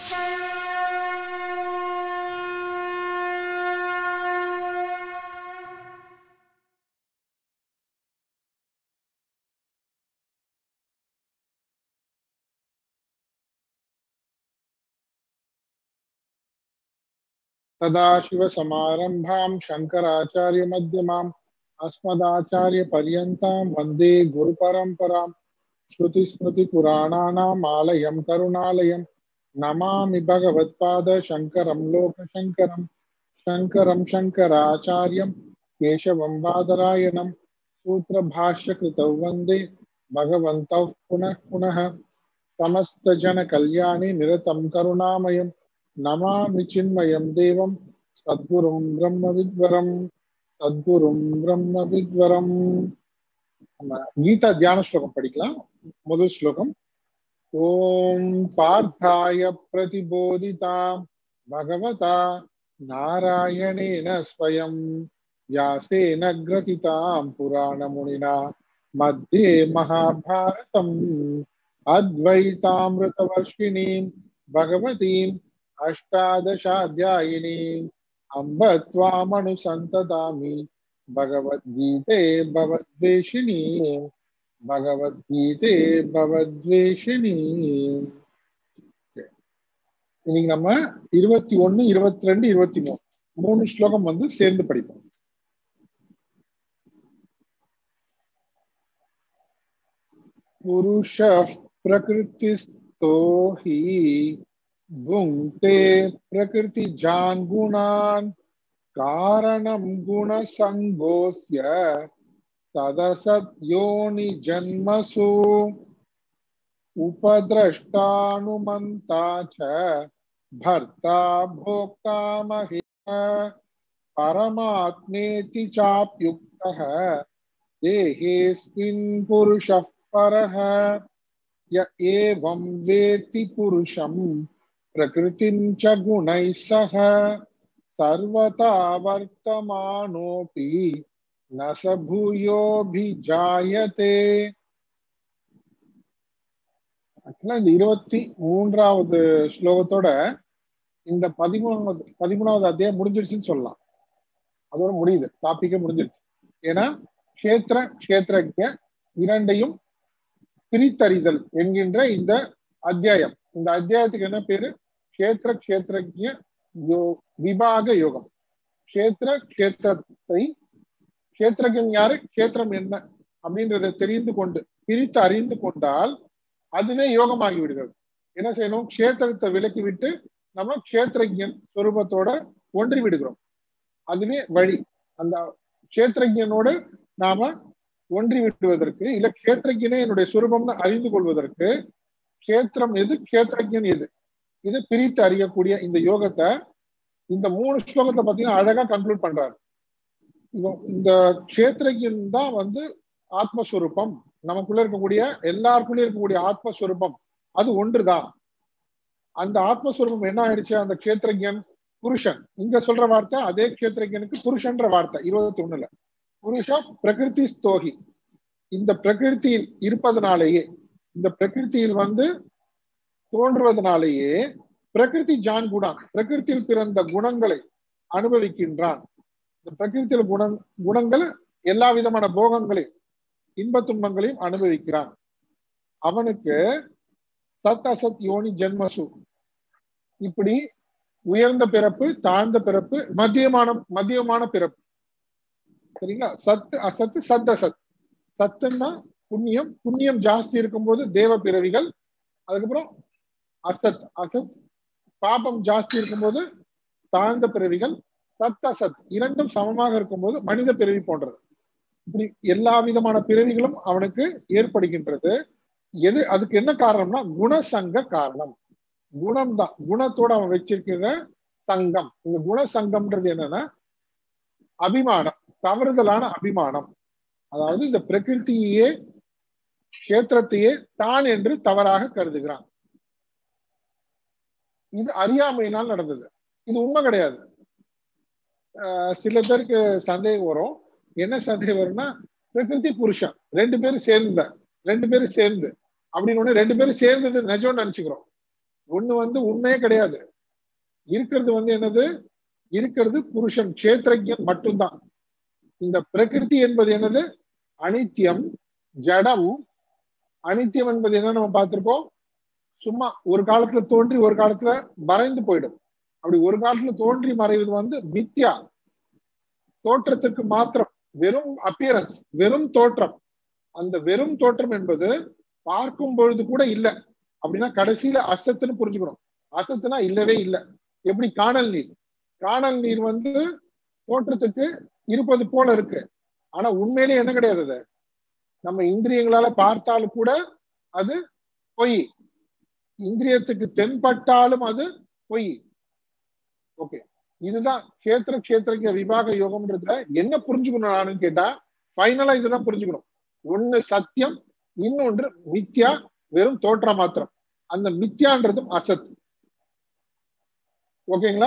सदाशिवसमारम्भां शङ्कराचार्यमध्यमाम् अस्मदाचार्यपर्यन्तां वन्दे गुरुपरम्परां श्रुतिस्मृतिपुराणानाम् आलयं करुणालयं नमामि भगवत्पादशङ्करं लोकशङ्करं शङ्करं शङ्कराचार्यं केशवं बादरायणं सूत्रभाष्यकृतौ वन्दे भगवन्तौ पुनः पुनः समस्तजनकल्याणे निरतं करुणामयं नमामि चिन्मयं देवं सद्गुरुं ब्रह्मविद्वरं சத்குரும் பிரம்ம வித்வரம் நம்ம கீதா தியான ஸ்லோகம் படிக்கலாம் முதல் ஸ்லோகம் ஓம் பார்த்தாய பிரதிபோதிதா பகவதா நாராயணேன ஸ்வயம் व्यासेन ग्रथितां पुराणमुनिना मध्ये महाभारतम् अद्वैतामृतवर्षिणीं भगवतीम् अष्टादशाध्यायिनीम् अम्ब त्वामनुसन्ततामि भगवद्गीते भवद्वेषिणी भगवद्गीते भवद्वेषिणी இன்னைக்கு நம்ம இருபத்தி ஒன்னு இருபத்தி ரெண்டு இருபத்தி மூணு மூணு ஸ்லோகம் வந்து சேர்ந்து படிப்போம் புருஷ பிரகிருதிஸ்தோ ஹி भुङ्क्ते प्रकृतिजान् गुणान् कारणं गुणसङ्गोऽस्य तदसद्योनिजन्मसु उपद्रष्टानुमन्ता च भर्ता भोक्ता महे परमात्मेति चाप्युक्तः देहेऽस्मिन् पुरुषः परः य एवं वेत्ति पुरुषम् प्रकृतिं च गुणैः सह सर्वथा वर्तमानोऽपि न स भूयोऽभिजायते ஆக்சுவலா இந்த இருபத்தி மூன்றாவது ஸ்லோகத்தோட இந்த பதிமூணாவது பதிமூணாவது அத்தியாயம் முடிஞ்சிடுச்சுன்னு சொல்லலாம் அதோட முடியுது டாபிக்கே முடிஞ்சிடுச்சு ஏன்னா கஷேத்திர கஷேத்திரஜ இரண்டையும் பிரித்தறிதல் என்கின்ற இந்த அத்தியாயம் இந்த அத்தியாயத்துக்கு என்ன பேரு கஷேத்திர கஷேத்திரஜ யோ விபாக யோகம் கஷேத்திர கஷேத்திரத்தை கஷேத்திரஜன் யாரு கஷேத்திரம் என்ன அப்படின்றத தெரிந்து கொண்டு பிரித்து அறிந்து கொண்டால் அதுவே யோகமாகி விடுகிறது என்ன செய்யணும் கஷேத்திரத்தை விலக்கி விட்டு நம்ம கஷேத்திரஜன் சொரூபத்தோட ஒன்றி விடுகிறோம் அதுவே வழி அந்த கஷேத்திரஜனோடு நாம ஒன்றி விடுவதற்கு இல்ல கஷேத்திரஜனே என்னுடைய சுரூபம்னு அறிந்து கொள்வதற்கு கஷேத்திரம் எது கஷேத்திரஜன் எது இது பிரித்து அறியக்கூடிய இந்த யோகத்தை இந்த மூணு ஸ்லோகத்தை பார்த்தீங்கன்னா அழகா கன்க்ளூட் பண்றாரு இந்த கஷேத்திரஜன் தான் வந்து ஆத்மஸ்வரூபம் நமக்குள்ள இருக்கக்கூடிய எல்லாருக்குள்ளயும் இருக்கக்கூடிய ஆத்மஸ்வரூபம் அது ஒன்றுதான் அந்த ஆத்மஸ்வரூபம் என்ன ஆயிடுச்சு அந்த கஷேத்திரஜன் புருஷன் இங்க சொல்ற வார்த்தை அதே கஷேத்திரஜனுக்கு புருஷன்ற வார்த்தை இருபத்தி ஒண்ணுல புருஷ பிரகிருதி ஸ்தோகி இந்த பிரகிருத்தியில் இருப்பதனாலேயே இந்த பிரகிருத்தியில் வந்து தோன்றுவதனாலேயே பிரகிருதி ஜான் குணான் பிரகிருத்தியில் பிறந்த குணங்களை அனுபவிக்கின்றான் இந்த பிரகிருத்தியில் குண குணங்கள் எல்லா விதமான போகங்களையும் இன்ப துன்பங்களையும் அனுபவிக்கிறான் அவனுக்கு சத் அசத் யோனி ஜென்மசு இப்படி உயர்ந்த பிறப்பு தாழ்ந்த பிறப்பு மத்தியமான மத்தியமான பிறப்பு சரிங்களா சத்து அசத்து சத் அசத் சத்துன்னா புண்ணியம் புண்ணியம் ஜாஸ்தி இருக்கும்போது தேவ பிறவிகள் அதுக்கப்புறம் அசத் அசத் பாபம் ஜாஸ்தி இருக்கும்போது தாழ்ந்த பிறவிகள் சத் அசத் இரண்டும் சமமாக இருக்கும்போது மனித பிறவி போன்றது இப்படி எல்லா விதமான பிறவிகளும் அவனுக்கு ஏற்படுகின்றது எது அதுக்கு என்ன காரணம்னா குணசங்க காரணம் குணம் தான் குணத்தோட அவன் வச்சிருக்கிற சங்கம் இந்த குணசங்கம்ன்றது என்னன்னா அபிமானம் தவறுதலான அபிமானம் அதாவது இந்த பிரகிருத்தியே கஷேத்திரத்தையே தான் என்று தவறாக கருதுகிறான் இது அறியாமையினால் நடந்தது இது உண்மை கிடையாது சில பேருக்கு சந்தேகம் வரும் என்ன சந்தேகம் வரும்னா பிரகிருதி புருஷன் ரெண்டு பேரும் சேர்ந்த ரெண்டு பேரும் சேர்ந்து அப்படின்னு ஒண்ணு ரெண்டு பேரும் சேர்ந்தது நிஜம்னு நினைச்சுக்கிறோம் ஒண்ணு வந்து உண்மையே கிடையாது இருக்கிறது வந்து என்னது இருக்கிறது புருஷன் கஷேத்திரஜன் மட்டும்தான் இந்த பிரகிருதி என்பது என்னது அனித்தியம் ஜடம் அனித்தியம் என்பது என்ன நம்ம பார்த்திருக்கோம் சும்மா ஒரு காலத்துல தோன்றி ஒரு காலத்துல மறைந்து போயிடும் அப்படி ஒரு காலத்துல தோன்றி மறைவது வந்து மித்யா தோற்றத்திற்கு மாத்திரம் வெறும் அப்பியரன்ஸ் வெறும் தோற்றம் அந்த வெறும் தோற்றம் என்பது பார்க்கும் பொழுது கூட இல்ல அப்படின்னா கடைசியில அசத்துன்னு புரிஞ்சுக்கணும் அசத்துனா இல்லவே இல்லை எப்படி காணல் நீர் காணல் நீர் வந்து தோற்றத்துக்கு இருப்பது போல இருக்கு ஆனா உண்மையிலே என்ன கிடையாது அது நம்ம இந்திரியங்களால பார்த்தாலும் கூட அது பொய் இந்திரியத்துக்கு தென்பட்டாலும் அது பொய் ஓகே இதுதான் கஷேத்திர கஷேத்திரங்க விபாக யோகம்ன்றதுல என்ன புரிஞ்சுக்கணும் நானு கேட்டா ஃபைனலா இதுதான் புரிஞ்சுக்கணும் ஒண்ணு சத்தியம் இன்னொன்று மித்யா வெறும் தோற்றம் மாத்திரம் அந்த மித்யான்றதும் அசத் ஓகேங்களா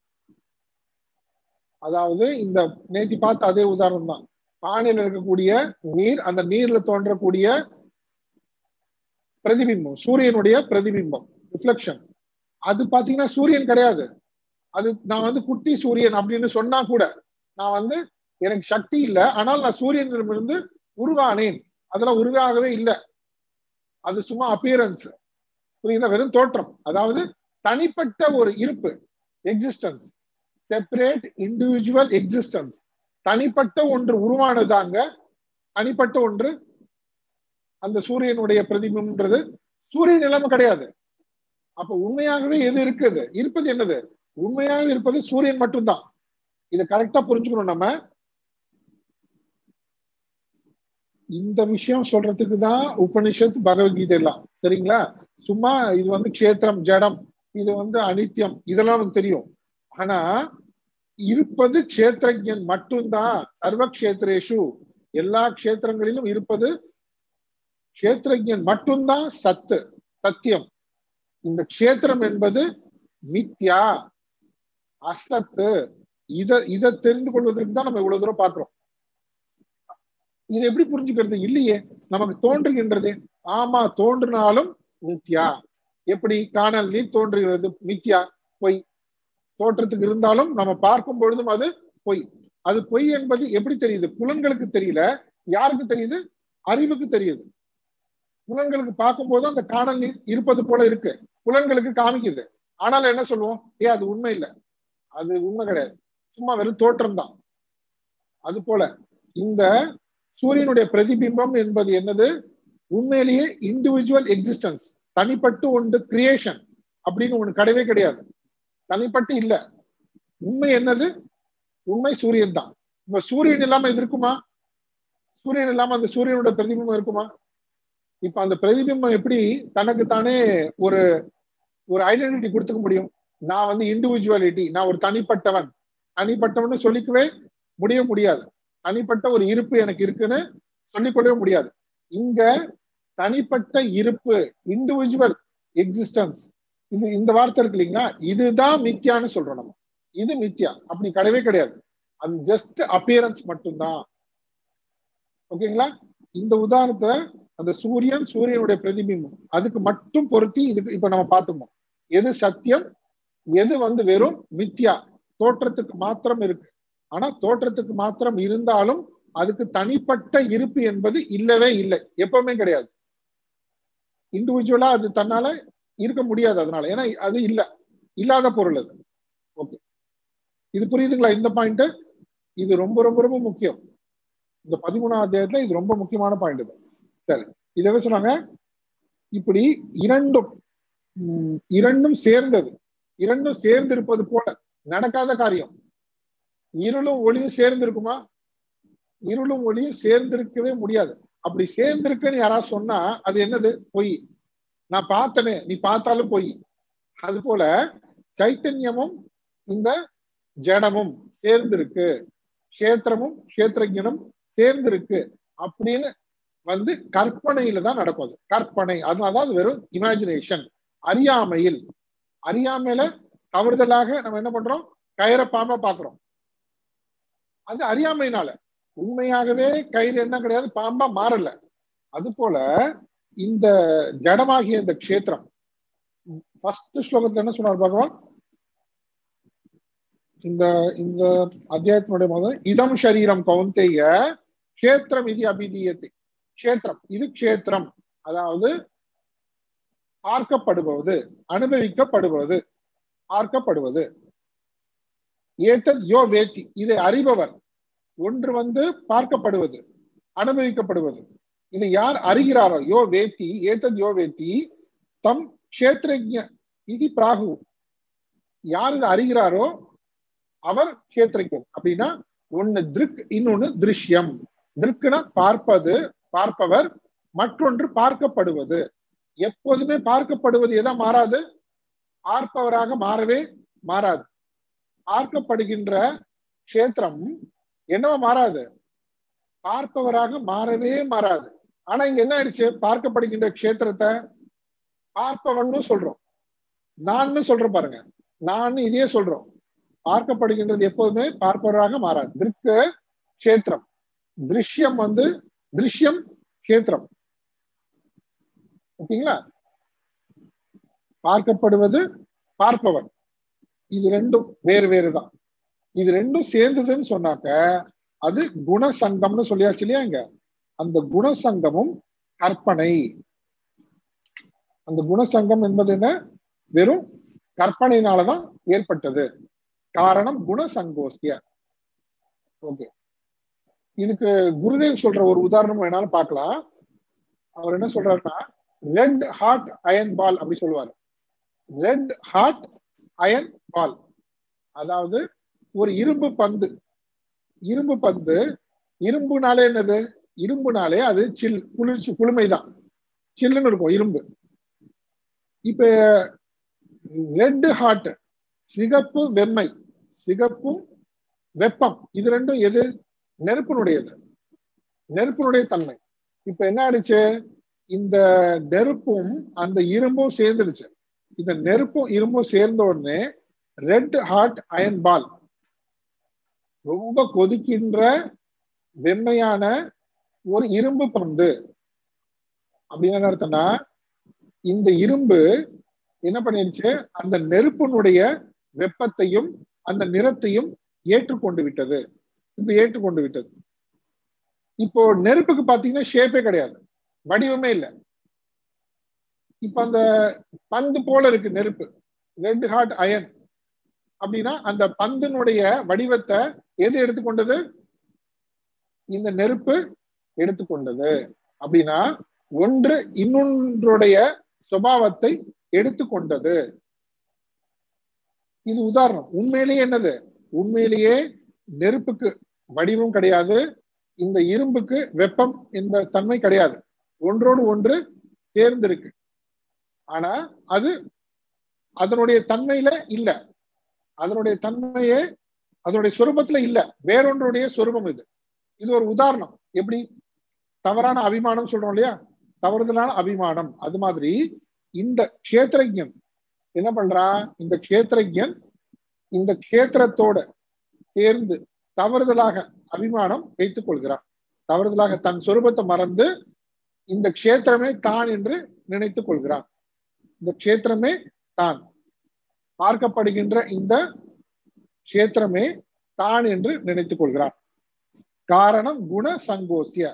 அதாவது இந்த நேத்தி பார்த்த அதே உதாரணம் தான் பானையில இருக்கக்கூடிய நீர் அந்த நீர்ல தோன்றக்கூடிய பிரதிபிம்பம் சூரியனுடைய பிரதிபிம்பம் ரிஃப்ளெக்ஷன் அது பாத்தீங்கன்னா சூரியன் கிடையாது அது நான் வந்து குட்டி சூரியன் அப்படின்னு சொன்னா கூட நான் வந்து எனக்கு சக்தி இல்லை ஆனால் நான் சூரியனிடமிருந்து உருவானேன் அதெல்லாம் உருவாகவே இல்லை அது சும்மா அப்பியரன்ஸ் புரியுதா வெறும் தோற்றம் அதாவது தனிப்பட்ட ஒரு இருப்பு எக்ஸிஸ்டன்ஸ் செப்பரேட் இண்டிவிஜுவல் எக்ஸிஸ்டன்ஸ் தனிப்பட்ட ஒன்று உருவானதாங்க தனிப்பட்ட ஒன்று அந்த சூரியனுடைய பிரதிபிம்பம்ன்றது சூரிய நிலைமை கிடையாது அப்ப உண்மையாகவே எது இருக்குது இருப்பது என்னது உண்மையாக இருப்பது சூரியன் மட்டும்தான் இதை கரெக்டா புரிஞ்சுக்கணும் நம்ம இந்த விஷயம் சொல்றதுக்கு தான் உபனிஷத் பகவத்கீதை எல்லாம் சரிங்களா சும்மா இது வந்து க்ஷேத்திரம் ஜடம் இது வந்து அனித்தியம் இதெல்லாம் நமக்கு தெரியும் ஆனா இருப்பது க்ஷேத்திரஜன் மட்டும்தான் சர்வ கஷேத்திரேஷு எல்லா க்ஷேத்திரங்களிலும் இருப்பது க்ஷேத்திரஜன் மட்டும்தான் சத்து சத்தியம் இந்த க்ஷேத்திரம் என்பது மித்யா அசத்து இத இதை தெரிந்து கொள்வதற்கு தான் நம்ம இவ்வளவு தூரம் பார்க்கிறோம் இதை எப்படி புரிஞ்சுக்கிறது இல்லையே நமக்கு தோன்றுகின்றது ஆமா தோன்றினாலும் மித்யா எப்படி காணல் நீர் தோன்றுகிறது மித்யா பொய் தோற்றத்துக்கு இருந்தாலும் நம்ம பார்க்கும் பொழுதும் அது பொய் அது பொய் என்பது எப்படி தெரியுது புலன்களுக்கு தெரியல யாருக்கு தெரியுது அறிவுக்கு தெரியுது புலன்களுக்கு பார்க்கும்போது அந்த காணல் நீர் இருப்பது போல இருக்கு புலன்களுக்கு காமிக்குது ஆனாலும் என்ன சொல்லுவோம் ஏ அது உண்மை இல்லை அது உண்மை கிடையாது சும்மா வெறும் தோற்றம் தான் அது போல இந்த சூரியனுடைய பிரதிபிம்பம் என்பது என்னது உண்மையிலேயே இண்டிவிஜுவல் எக்ஸிஸ்டன்ஸ் தனிப்பட்டு ஒன்று கிரியேஷன் அப்படின்னு ஒண்ணு கிடையவே கிடையாது தனிப்பட்டு இல்ல உண்மை என்னது உண்மை சூரியன் தான் இப்ப சூரியன் இல்லாம இது இருக்குமா சூரியன் இல்லாம அந்த சூரியனோட பிரதிபிம்பம் இருக்குமா இப்ப அந்த பிரதிபிம்பம் எப்படி தனக்கு தானே ஒரு ஒரு ஐடென்டிட்டி கொடுத்துக்க முடியும் நான் வந்து இண்டிவிஜுவாலிட்டி நான் ஒரு தனிப்பட்டவன் தனிப்பட்டவன் சொல்லிக்கவே முடிய முடியாது தனிப்பட்ட ஒரு இருப்பு எனக்கு இருக்குன்னு சொல்லிக்கொள்ளவே முடியாது இங்க தனிப்பட்ட இருப்பு இண்டிவிஜுவல் எக்ஸிஸ்டன்ஸ் இது இந்த வார்த்தை இருக்கு இல்லைங்களா இதுதான் மித்யான்னு சொல்றோம் நம்ம இது மித்யா அப்படி கிடையவே கிடையாது அது ஜஸ்ட் அப்பியரன்ஸ் மட்டும்தான் ஓகேங்களா இந்த உதாரணத்தை அந்த சூரியன் சூரியனுடைய பிரதிபிம்பம் அதுக்கு மட்டும் பொருத்தி இதுக்கு இப்ப நம்ம பார்த்துப்போம் எது சத்தியம் எது வந்து வெறும் மித்யா தோற்றத்துக்கு மாத்திரம் இருக்கு ஆனா தோற்றத்துக்கு மாத்திரம் இருந்தாலும் அதுக்கு தனிப்பட்ட இருப்பு என்பது இல்லவே இல்லை எப்பவுமே கிடையாது இண்டிவிஜுவலா அது தன்னால இருக்க முடியாது அதனால ஏன்னா அது இல்ல இல்லாத பொருள் அது ஓகே இது புரியுதுங்களா இந்த பாயிண்ட் இது ரொம்ப ரொம்ப ரொம்ப முக்கியம் இந்த பதிமூணாம் அத்தியாயத்துல இது ரொம்ப முக்கியமான பாயிண்ட் இது சரி இதவே சொன்னாங்க இப்படி இரண்டும் இரண்டும் சேர்ந்தது இரண்டும் சேர்ந்து இருப்பது போல நடக்காத காரியம் இருளும் ஒளியும் சேர்ந்து இருக்குமா இருளும் ஒளியும் சேர்ந்திருக்கவே முடியாது அப்படி சேர்ந்திருக்குன்னு யாராவது சொன்னா அது என்னது பொய் நான் பார்த்தனே நீ பார்த்தாலும் பொய் அது போல சைத்தன்யமும் இந்த ஜடமும் சேர்ந்திருக்கு கஷேத்திரமும் கஷேத்திரஜனும் சேர்ந்திருக்கு அப்படின்னு வந்து கற்பனையில தான் நடக்கும் அது கற்பனை அதனாலதான் அது வெறும் இமேஜினேஷன் அறியாமையில் அறியாமையில தவறுதலாக நம்ம என்ன பண்றோம் கயிற பாம்பா பாக்குறோம் அது அறியாமையினால உண்மையாகவே கயிறு என்ன கிடையாது பாம்பா மாறல அது போல இந்த ஜடமாகிய இந்த க்ஷேத்திரம் ஃபர்ஸ்ட் ஸ்லோகத்துல என்ன சொன்னார் பகவான் இந்த இந்த அத்தியாயத்தினுடைய முதல் இதம் சரீரம் கவுந்தேய கஷேத்திரம் இது அபிதீயத்தை கஷேத்திரம் இது கஷேத்திரம் அதாவது பார்க்கப்படுவது அனுபவிக்கப்படுவது பார்க்கப்படுவது ஏத்தத் யோ வேத்தி இதை அறிபவர் ஒன்று வந்து பார்க்கப்படுவது அனுபவிக்கப்படுவது இது யார் அறிகிறாரோ யோ வேத்தி ஏத்தத் யோ வேத்தி தம் கஷேத்திரஜ இது பிராகு யார் இதை அறிகிறாரோ அவர் கஷேத்திரஜன் அப்படின்னா ஒண்ணு திருக் இன்னொன்னு திருஷ்யம் திருக்குனா பார்ப்பது பார்ப்பவர் மற்றொன்று பார்க்கப்படுவது எப்போதுமே பார்க்கப்படுவது எதா மாறாது பார்ப்பவராக மாறவே மாறாது பார்க்கப்படுகின்ற கஷேத்திரம் என்னவா மாறாது பார்ப்பவராக மாறவே மாறாது ஆனா இங்க என்ன ஆயிடுச்சு பார்க்கப்படுகின்ற கஷேத்திரத்தை பார்ப்பவன்னு சொல்றோம் நான் சொல்றோம் பாருங்க நான் இதையே சொல்றோம் பார்க்கப்படுகின்றது எப்போதுமே பார்ப்பவராக மாறாது திருக்கு கஷேத்திரம் திருஷ்யம் வந்து திருஷ்யம் கஷேத்திரம் ஓகேங்களா பார்க்கப்படுவது பார்ப்பவர் இது ரெண்டும் வேறு வேறுதான் இது ரெண்டும் சேர்ந்ததுன்னு சொன்னாக்க அது குணசங்கம்னு சொல்லியாச்சு இல்லையா இங்க அந்த குணசங்கமும் கற்பனை அந்த குணசங்கம் என்பது என்ன வெறும் கற்பனையினாலதான் ஏற்பட்டது காரணம் குணசங்கோஸ்திய ஓகே இதுக்கு குருதேவ் சொல்ற ஒரு உதாரணம் வேணாலும் பார்க்கலாம் அவர் என்ன சொல்றாருன்னா ரெட் ஹார்ட் அயன் பால் அப்படி சொல்லுவாரு ரெட் ஹார்ட் அயன் பால் அதாவது ஒரு இரும்பு பந்து இரும்பு பந்து இரும்புனாலே என்னது இரும்புனாலே அது சில் குளிர்ச்சி குளுமைதான் சில்லுன்னு இருக்கும் இரும்பு இப்ப ரெட் ஹார்ட் சிகப்பு வெம்மை சிகப்பும் வெப்பம் இது ரெண்டும் எது நெருப்பினுடையது நெருப்பினுடைய தன்மை இப்ப என்ன ஆயிடுச்சு இந்த நெருப்பும் அந்த இரும்பும் சேர்ந்துடுச்சு இந்த நெருப்பும் இரும்பும் சேர்ந்த உடனே ரெட் ஹார்ட் அயன் பால் ரொம்ப கொதிக்கின்ற வெண்மையான ஒரு இரும்பு பந்து அப்படின்னு என்ன அர்த்தம்னா இந்த இரும்பு என்ன பண்ணிடுச்சு அந்த நெருப்பினுடைய வெப்பத்தையும் அந்த நிறத்தையும் ஏற்றுக்கொண்டு விட்டது இப்ப ஏற்றுக்கொண்டு விட்டது இப்போ நெருப்புக்கு பாத்தீங்கன்னா ஷேப்பே கிடையாது வடிவமே இல்லை இப்ப அந்த பந்து போல இருக்கு நெருப்பு ரெட் ஹார்ட் அயன் அப்படின்னா அந்த பந்தினுடைய வடிவத்தை எது எடுத்துக்கொண்டது இந்த நெருப்பு எடுத்துக்கொண்டது அப்படின்னா ஒன்று இன்னொன்றுடைய சுபாவத்தை எடுத்துக்கொண்டது இது உதாரணம் உண்மையிலேயே என்னது உண்மையிலேயே நெருப்புக்கு வடிவம் கிடையாது இந்த இரும்புக்கு வெப்பம் என்ற தன்மை கிடையாது ஒன்றோடு ஒன்று சேர்ந்து இருக்கு ஆனா அது அதனுடைய தன்மையில இல்ல அதனுடைய தன்மையே அதனுடைய சொரூபத்துல இல்ல வேறொன்றுடைய சொரூபம் இது இது ஒரு உதாரணம் எப்படி தவறான அபிமானம் சொல்றோம் இல்லையா தவறுதலான அபிமானம் அது மாதிரி இந்த கஷேத்திரஜன் என்ன பண்றான் இந்த கஷேத்திரஜன் இந்த கஷேத்திரத்தோட சேர்ந்து தவறுதலாக அபிமானம் வைத்துக் கொள்கிறான் தவறுதலாக தன் சொரூபத்தை மறந்து இந்த கஷேத்திரமே தான் என்று நினைத்துக் கொள்கிறான் இந்த கஷேத்திரமே தான் பார்க்கப்படுகின்ற இந்த கஷேத்திரமே தான் என்று நினைத்துக் கொள்கிறான் காரணம் குண சங்கோசிய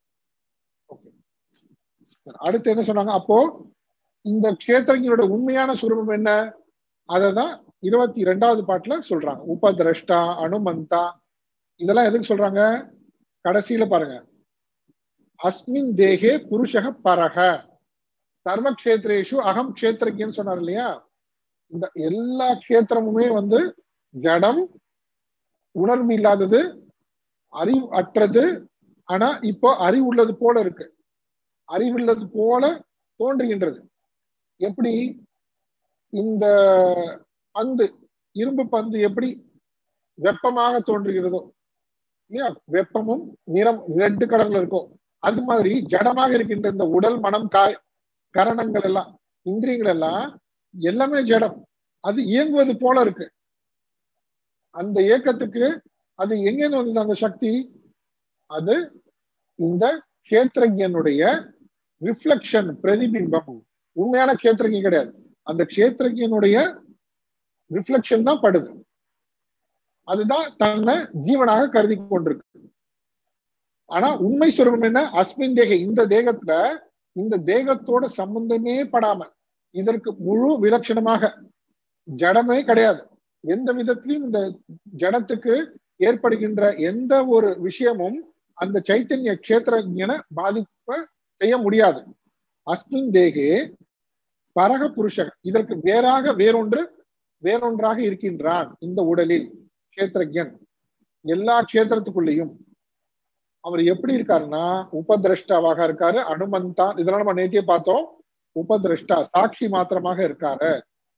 அடுத்து என்ன சொன்னாங்க அப்போ இந்த கஷேத்திரங்களோட உண்மையான சுரூபம் என்ன அததான் இருபத்தி இரண்டாவது பாட்டுல சொல்றாங்க உபதிரஷ்டா அனுமந்தா இதெல்லாம் எதுக்கு சொல்றாங்க கடைசியில பாருங்க அஸ்மின் தேகே புருஷக பரக சர்வ கஷேத்திரேஷு அகம் கஷேத்திரஜன் சொன்னார் இல்லையா இந்த எல்லா கஷேத்திரமுமே வந்து ஜடம் உணர்வு இல்லாதது அறிவு அற்றது ஆனா இப்போ அறிவு உள்ளது போல இருக்கு அறிவுள்ளது போல தோன்றுகின்றது எப்படி இந்த பந்து இரும்பு பந்து எப்படி வெப்பமாக தோன்றுகிறதோ இல்லையா வெப்பமும் நிறம் ரெட்டு கலர்ல இருக்கும் அது மாதிரி ஜடமாக இருக்கின்ற இந்த உடல் மனம் காய் கரணங்கள் எல்லாம் இந்திரியங்கள் எல்லாம் எல்லாமே ஜடம் அது இயங்குவது போல இருக்கு அந்த இயக்கத்துக்கு அது எங்கேருந்து வந்தது அந்த சக்தி அது இந்த கேத்திரஜனுடைய ரிஃப்ளெக்ஷன் பிரதிபிம்பம் உண்மையான கேத்திரஜன் கிடையாது அந்த கஷேத்திரஜனுடைய ரிஃப்ளெக்ஷன் தான் படுது அதுதான் தன்னை ஜீவனாக கருதி கொண்டிருக்கு ஆனா உண்மை சுரூபம் என்ன அஸ்மின் தேக இந்த தேகத்துல இந்த தேகத்தோட சம்பந்தமே படாம இதற்கு முழு விலட்சணமாக ஜடமே கிடையாது எந்த விதத்திலையும் இந்த ஜடத்துக்கு ஏற்படுகின்ற எந்த ஒரு விஷயமும் அந்த சைத்தன்ய கஷேத்திரஞனை பாதிப்ப செய்ய முடியாது அஸ்மின் தேகே பரக புருஷன் இதற்கு வேறாக வேறொன்று வேறொன்றாக இருக்கின்றான் இந்த உடலில் கஷேத்திரஜன் எல்லா கஷேத்திரத்துக்குள்ளேயும் அவர் எப்படி இருக்காருன்னா உபதிரஷ்டாவாக இருக்காரு அனுமந்தான் இதெல்லாம் நம்ம நேத்தியே பார்த்தோம் உபதிரஷ்டா சாட்சி மாத்திரமாக இருக்காரு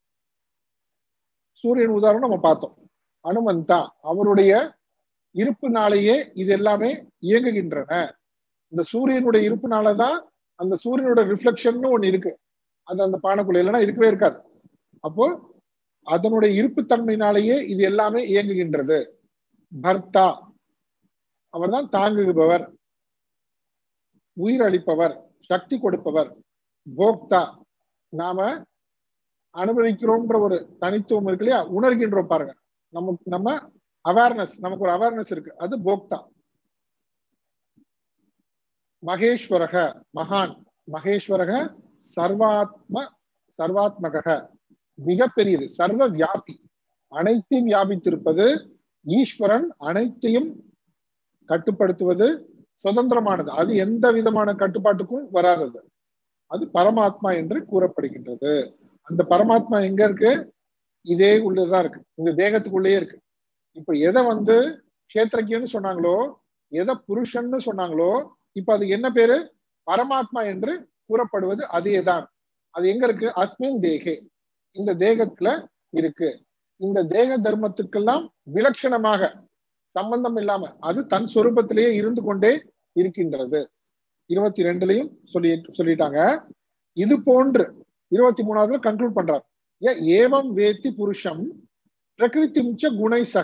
சூரியன் உதாரணம் நம்ம பார்த்தோம் அனுமந்தா அவருடைய இருப்புனாலேயே இது எல்லாமே இயங்குகின்றன இந்த சூரியனுடைய இருப்புனாலதான் அந்த சூரியனோட ரிஃப்ளெக்ஷன் ஒண்ணு இருக்கு அது அந்த பானைக்குள்ள இல்லைன்னா இருக்கவே இருக்காது அப்போ அதனுடைய இருப்புத்தன்மையினாலேயே இது எல்லாமே இயங்குகின்றது பர்த்தா அவர்தான் தாங்குபவர் உயிர் அளிப்பவர் சக்தி கொடுப்பவர் போக்தா நாம அனுபவிக்கிறோம்ன்ற ஒரு தனித்துவம் இருக்கு இல்லையா உணர்கின்றோம் பாருங்க நமக்கு நம்ம அவேர்னஸ் நமக்கு ஒரு அவேர்னஸ் இருக்கு அது போக்தா மகேஸ்வரக மகான் மகேஸ்வரக சர்வாத்ம சர்வாத்மக மிகப்பெரியது சர்வ வியாபி அனைத்தையும் வியாபித்திருப்பது ஈஸ்வரன் அனைத்தையும் கட்டுப்படுத்துவது சுதந்திரமானது அது எந்த விதமான கட்டுப்பாட்டுக்கும் வராதது அது பரமாத்மா என்று கூறப்படுகின்றது அந்த பரமாத்மா எங்க இருக்கு இதே உள்ளதான் இருக்கு இந்த தேகத்துக்குள்ளேயே இருக்கு இப்ப எதை வந்து கஷேத்திரஜன்னு சொன்னாங்களோ எதை புருஷன்னு சொன்னாங்களோ இப்ப அது என்ன பேரு பரமாத்மா என்று கூறப்படுவது அதேதான் அது எங்க இருக்கு அஸ்மின் தேகே இந்த தேகத்துல இருக்கு இந்த தேக தர்மத்துக்கெல்லாம் விலட்சணமாக சம்பந்தம் இல்லாம அது தன் சொரூபத்திலேயே இருந்து கொண்டே இருக்கின்றது இருபத்தி ரெண்டுலயும் சொல்லி சொல்லிட்டாங்க இது போன்று இருபத்தி மூணாவதுல கன்க்ளூட் பண்றார் ஏ ஏவம் வேத்தி புருஷம் பிரகிருதி மிச்ச குணை சக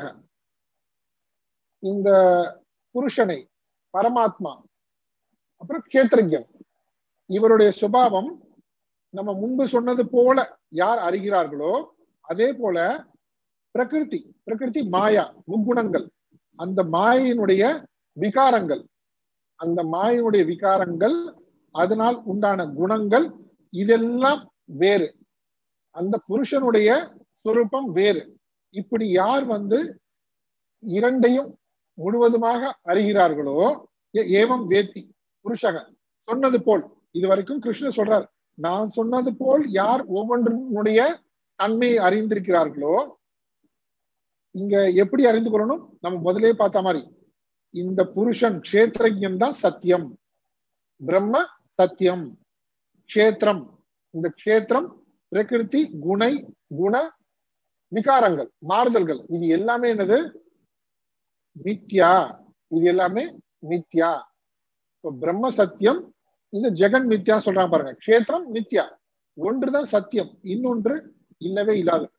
இந்த புருஷனை பரமாத்மா அப்புறம் கேத்திரஜன் இவருடைய சுபாவம் நம்ம முன்பு சொன்னது போல யார் அறிகிறார்களோ அதே போல பிரகிருதி பிரகிருதி மாயா முக்குணங்கள் அந்த மாயினுடைய விகாரங்கள் அந்த மாயினுடைய விகாரங்கள் அதனால் உண்டான குணங்கள் இதெல்லாம் வேறு அந்த புருஷனுடைய சொரூபம் வேறு இப்படி யார் வந்து இரண்டையும் முழுவதுமாக அறிகிறார்களோ ஏவம் வேத்தி புருஷக சொன்னது போல் இது வரைக்கும் கிருஷ்ணர் சொல்றார் நான் சொன்னது போல் யார் ஒவ்வொன்றினுடைய தன்மையை அறிந்திருக்கிறார்களோ இங்க எப்படி அறிந்து கொள்ளணும் நம்ம முதலே பார்த்த மாதிரி இந்த புருஷன் கஷேத்திரஜன் தான் சத்தியம் பிரம்ம சத்தியம் கஷேத்திரம் இந்த கஷேத்திரம் பிரகிருதி குணை குண விகாரங்கள் மாறுதல்கள் இது எல்லாமே என்னது மித்யா இது எல்லாமே மித்யா இப்போ பிரம்ம சத்தியம் இந்த ஜெகன் மித்யா சொல்றாங்க பாருங்க கஷேத்திரம் மித்யா ஒன்றுதான் சத்தியம் இன்னொன்று இல்லவே இல்லாது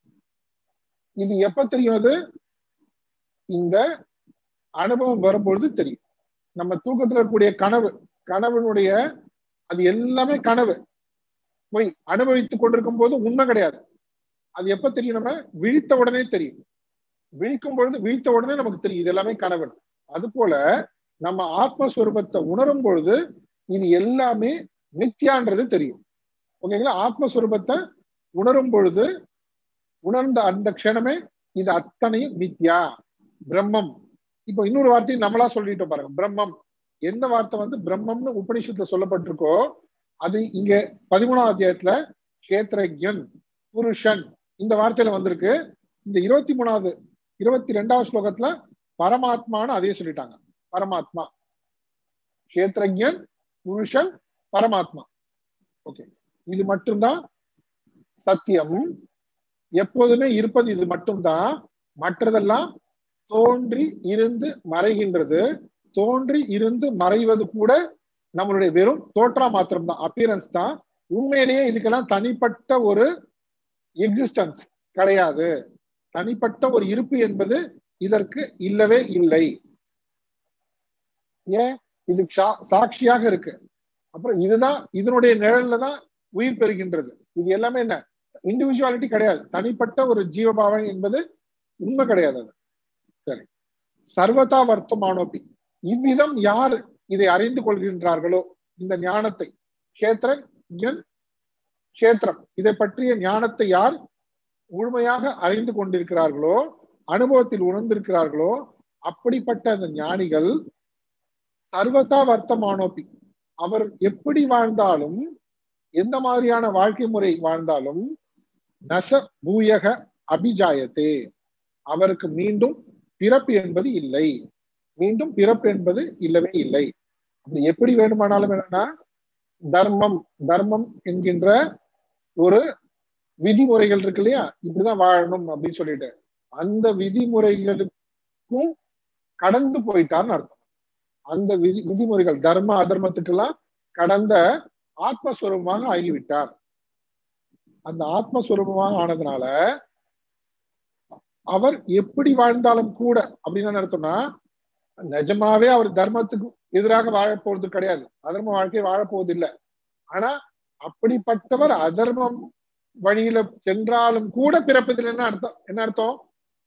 இது எப்ப தெரியும் அது இந்த அனுபவம் வரும்பொழுது தெரியும் நம்ம தூக்கத்துல இருக்கக்கூடிய கனவு கனவுனுடைய அது எல்லாமே கனவு போய் அனுபவித்துக் கொண்டிருக்கும் போது உண்மை கிடையாது அது எப்ப தெரியும் நம்ம விழித்த உடனே தெரியும் விழிக்கும் பொழுது விழித்த உடனே நமக்கு தெரியும் இது எல்லாமே கனவு அது போல நம்ம ஆத்மஸ்வரூபத்தை உணரும் பொழுது இது எல்லாமே மித்யான்றது தெரியும் ஓகேங்களா ஆத்மஸ்வரூபத்தை உணரும் பொழுது உணர்ந்த அந்த க்ஷணமே இது அத்தனையும் மித்யா பிரம்மம் இப்போ இன்னொரு வார்த்தையும் நம்மளா சொல்லிட்டோம் பாருங்க பிரம்மம் எந்த வார்த்தை வந்து பிரம்மம்னு உபனிஷத்துல சொல்லப்பட்டிருக்கோ அது இங்க பதிமூணாம் அத்தியாயத்துல கஷேத்திரஜன் புருஷன் இந்த வார்த்தையில வந்திருக்கு இந்த இருபத்தி மூணாவது இருபத்தி ரெண்டாவது ஸ்லோகத்துல பரமாத்மான்னு அதே சொல்லிட்டாங்க பரமாத்மா கஷேத்திரஜன் புருஷன் பரமாத்மா ஓகே இது மட்டும்தான் சத்தியம் எப்போதுமே இருப்பது இது மட்டும்தான் மற்றதெல்லாம் தோன்றி இருந்து மறைகின்றது தோன்றி இருந்து மறைவது கூட நம்மளுடைய வெறும் தோற்றா மாத்திரம் தான் அப்பியரன்ஸ் தான் உண்மையிலேயே இதுக்கெல்லாம் தனிப்பட்ட ஒரு எக்ஸிஸ்டன்ஸ் கிடையாது தனிப்பட்ட ஒரு இருப்பு என்பது இதற்கு இல்லவே இல்லை ஏன் இது சாட்சியாக இருக்கு அப்புறம் இதுதான் இதனுடைய நிழல்ல தான் உயிர் பெறுகின்றது இது எல்லாமே என்ன இண்டிவிஜுவாலிட்டி கிடையாது தனிப்பட்ட ஒரு ஜீவபாவம் என்பது உண்மை கிடையாது அது சரி சர்வதா வர்த்தமானோபி இவ்விதம் யார் இதை அறிந்து கொள்கின்றார்களோ இந்த ஞானத்தை கஷேத்திரன் கஷேத்திரம் இதை பற்றிய ஞானத்தை யார் முழுமையாக அறிந்து கொண்டிருக்கிறார்களோ அனுபவத்தில் உணர்ந்திருக்கிறார்களோ அப்படிப்பட்ட அந்த ஞானிகள் சர்வதா வர்த்தமானோபி அவர் எப்படி வாழ்ந்தாலும் எந்த மாதிரியான வாழ்க்கை முறை வாழ்ந்தாலும் நச பூயக அபிஜாயத்தே அவருக்கு மீண்டும் பிறப்பு என்பது இல்லை மீண்டும் பிறப்பு என்பது இல்லவே இல்லை அப்படி எப்படி வேண்டுமானாலும் என்னன்னா தர்மம் தர்மம் என்கின்ற ஒரு விதிமுறைகள் இருக்கு இல்லையா இப்படிதான் வாழணும் அப்படின்னு சொல்லிட்டு அந்த விதிமுறைகளுக்கும் கடந்து போயிட்டார்னு அர்த்தம் அந்த விதி விதிமுறைகள் தர்ம அதர்மத்துக்கெல்லாம் கடந்த ஆத்மஸ்வரூபமாக ஆகிவிட்டார் அந்த ஆத்மஸ்வரூபமாக ஆனதுனால அவர் எப்படி வாழ்ந்தாலும் கூட அப்படின்னு என்ன அர்த்தம்னா நிஜமாவே அவர் தர்மத்துக்கு எதிராக வாழ போறது கிடையாது அதர்ம வாழ்க்கை வாழப்போவது இல்லை ஆனா அப்படிப்பட்டவர் அதர்மம் வழியில சென்றாலும் கூட பிறப்பதில் என்ன அர்த்தம் என்ன அர்த்தம்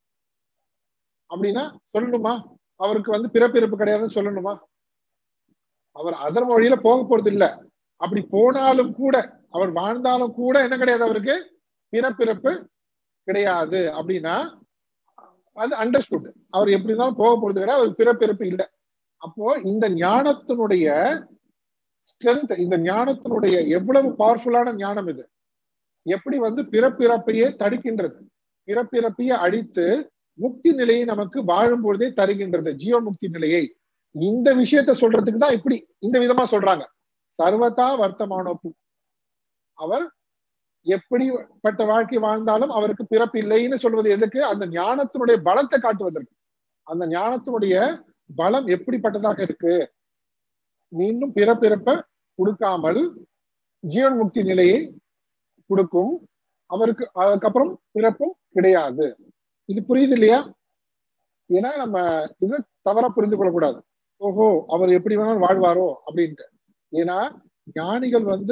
அப்படின்னா சொல்லணுமா அவருக்கு வந்து பிறப்பிறப்பு கிடையாதுன்னு சொல்லணுமா அவர் அதர்ம வழியில போக போறது இல்ல அப்படி போனாலும் கூட அவர் வாழ்ந்தாலும் கூட என்ன கிடையாது அவருக்கு பிறப்பிறப்பு கிடையாது அப்படின்னா அது அண்டர்ஸ்டுட் அவர் எப்படி இருந்தாலும் போக போறது கிடையாது அவருக்கு பிறப்பிறப்பு இல்லை அப்போ இந்த ஞானத்தினுடைய ஸ்ட்ரென்த் இந்த ஞானத்தினுடைய எவ்வளவு பவர்ஃபுல்லான ஞானம் இது எப்படி வந்து பிறப்பிறப்பையே தடுக்கின்றது பிறப்பிறப்பையே அழித்து முக்தி நிலையை நமக்கு வாழும் பொழுதே தருகின்றது ஜீவமுக்தி நிலையை இந்த விஷயத்த சொல்றதுக்கு தான் இப்படி இந்த விதமா சொல்றாங்க சர்வதா வர்த்தமானோப்பு அவர் எப்படிப்பட்ட வாழ்க்கை வாழ்ந்தாலும் அவருக்கு பிறப்பு இல்லைன்னு சொல்வது எதுக்கு அந்த ஞானத்தினுடைய பலத்தை காட்டுவதற்கு அந்த ஞானத்தினுடைய பலம் எப்படிப்பட்டதாக இருக்கு மீண்டும் பிறப்பிறப்ப கொடுக்காமல் ஜீவன் முக்தி நிலையை கொடுக்கும் அவருக்கு அதுக்கப்புறம் பிறப்பும் கிடையாது இது புரியுது இல்லையா ஏன்னா நம்ம இது தவறா புரிந்து கொள்ளக்கூடாது ஓஹோ அவர் எப்படி வேணாலும் வாழ்வாரோ அப்படின்ட்டு ஏன்னா ஞானிகள் வந்து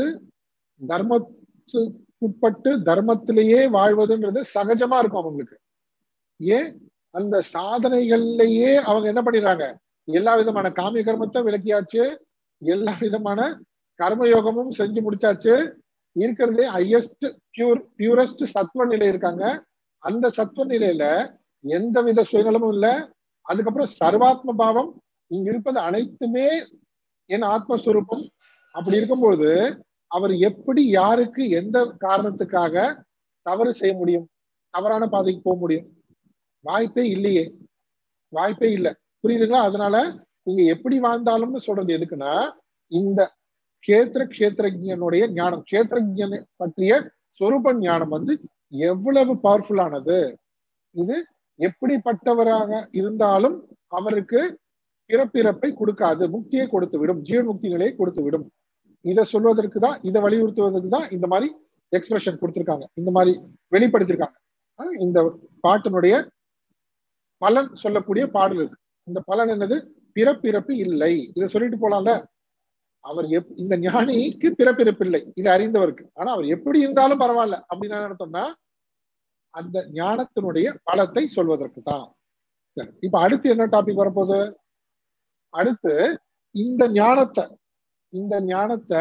தர்மத்துக்குட்பட்டு தர்மத்திலேயே வாழ்வதுன்றது சகஜமா இருக்கும் அவங்களுக்கு ஏன் அந்த சாதனைகள்லயே அவங்க என்ன பண்ணிடுறாங்க எல்லா விதமான காமிய கர்மத்தை விளக்கியாச்சு எல்லா விதமான கர்மயோகமும் செஞ்சு முடிச்சாச்சு இருக்கிறதே ஹையஸ்ட் பியூர் பியூரஸ்ட் சத்வ நிலை இருக்காங்க அந்த சத்வ நிலையில எந்த வித சுயநலமும் இல்லை அதுக்கப்புறம் சர்வாத்ம பாவம் இங்க இருப்பது அனைத்துமே என் ஆத்மஸ்வரூபம் அப்படி இருக்கும்பொழுது அவர் எப்படி யாருக்கு எந்த காரணத்துக்காக தவறு செய்ய முடியும் தவறான பாதைக்கு போக முடியும் வாய்ப்பே இல்லையே வாய்ப்பே இல்லை புரியுதுங்களா அதனால நீங்க எப்படி வாழ்ந்தாலும்னு சொல்றது எதுக்குன்னா இந்த கஷேத்திர கஷேத்திரஜனுடைய ஞானம் கஷேத்திரஜனை பற்றிய சொரூப ஞானம் வந்து எவ்வளவு பவர்ஃபுல்லானது இது எப்படிப்பட்டவராக இருந்தாலும் அவருக்கு பிறப்பிறப்பை கொடுக்காது முக்தியை கொடுத்து விடும் ஜீவன் முக்தி நிலையை கொடுத்து விடும் இதை சொல்வதற்கு தான் இதை வலியுறுத்துவதற்கு தான் இந்த மாதிரி எக்ஸ்பிரஷன் கொடுத்திருக்காங்க இந்த மாதிரி வெளிப்படுத்திருக்காங்க இந்த பாட்டினுடைய பலன் சொல்லக்கூடிய பாடல் இது இந்த பலன் என்னது பிறப்பிறப்பு இல்லை இதை சொல்லிட்டு போலாம்ல அவர் எப் இந்த ஞானிக்கு பிறப்பிறப்பு இல்லை இது அறிந்தவருக்கு ஆனா அவர் எப்படி இருந்தாலும் பரவாயில்ல அப்படின்னு நடத்தோம்னா அந்த ஞானத்தினுடைய பலத்தை சொல்வதற்கு தான் சரி இப்ப அடுத்து என்ன டாபிக் வரப்போகுது அடுத்து இந்த ஞானத்தை இந்த ஞானத்தை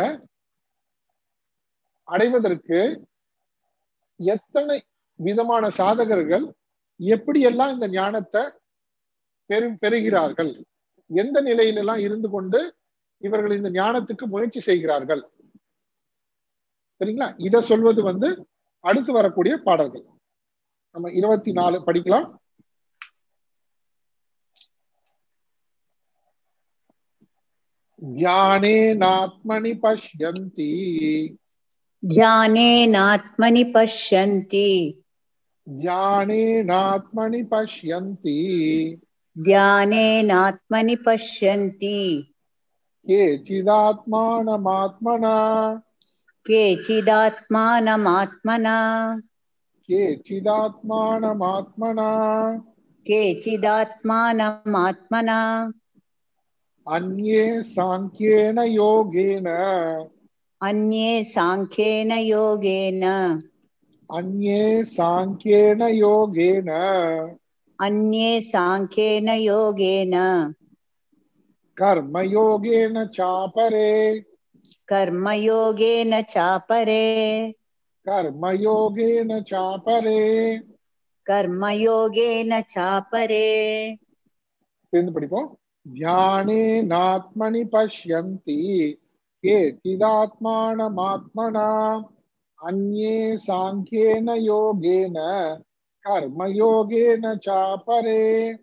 அடைவதற்கு எத்தனை விதமான சாதகர்கள் எப்படியெல்லாம் இந்த ஞானத்தை பெரு பெறுகிறார்கள் எந்த நிலையிலெல்லாம் இருந்து கொண்டு இவர்கள் இந்த ஞானத்துக்கு முயற்சி செய்கிறார்கள் சரிங்களா இத சொல்வது வந்து அடுத்து வரக்கூடிய பாடல்கள் நம்ம இருபத்தி நாலு படிக்கலாம் ध्यानेनात्मनि पश्यन्ति ध्यानेनात्मनि पश्यन्ति ध्यानेनात्मनि पश्यन्ति ध्यानेनात्मनि पश्यन्ति केचिदात्मानमात्मना केचिदात्मानमात्मना केचिदात्मानमात्मना केचिदात्मानमात्मना अन्ये साङ्ख्येन योगेन अन्ये साङ्ख्येन योगेन அந்யே சாங்கியேன யோகேன अन्ये साङ्ख्येन योगेन கர்மயோகேன சாபரே कर्मयोगेन चापरे கர்மயோகேன சாபரே कर्मयोगेन चापरे சேர்ந்து படிப்போம் தியானே நாத்மனி பஷ்யந்தி கேச்சிதாத்மானமாத்மனா அந்யே சாங்கியேன யோகேன கர்மயோகேன சாபரே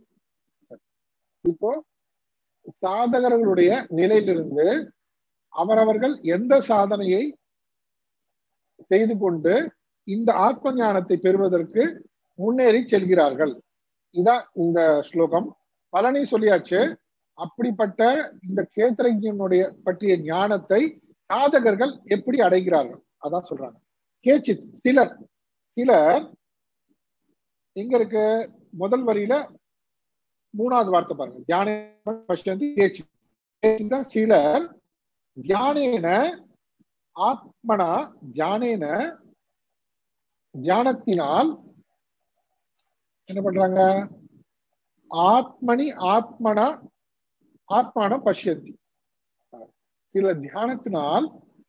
இப்போ சாதகர்களுடைய நிலையிலிருந்து அவரவர்கள் எந்த சாதனையை செய்து கொண்டு இந்த ஆத்ம ஞானத்தை பெறுவதற்கு முன்னேறி செல்கிறார்கள் இதான் இந்த ஸ்லோகம் பலனை சொல்லியாச்சு அப்படிப்பட்ட இந்த கேத்திரஜனுடைய பற்றிய ஞானத்தை சாதகர்கள் எப்படி அடைகிறார்கள் அதான் சொல்றாங்க கேச்சித் சிலர் சிலர் எங்க இருக்கு முதல் வரியில மூணாவது வார்த்தை பாருங்க தியான பஷ்யந்தி கேச்சித் கேச்சித் தான் சிலர் தியானேன ஆத்மனா தியானேன தியானத்தினால் என்ன பண்றாங்க ஆத்மனி ஆத்மனா ஆத்மான பஷ்யந்தி சில தியானத்தினால்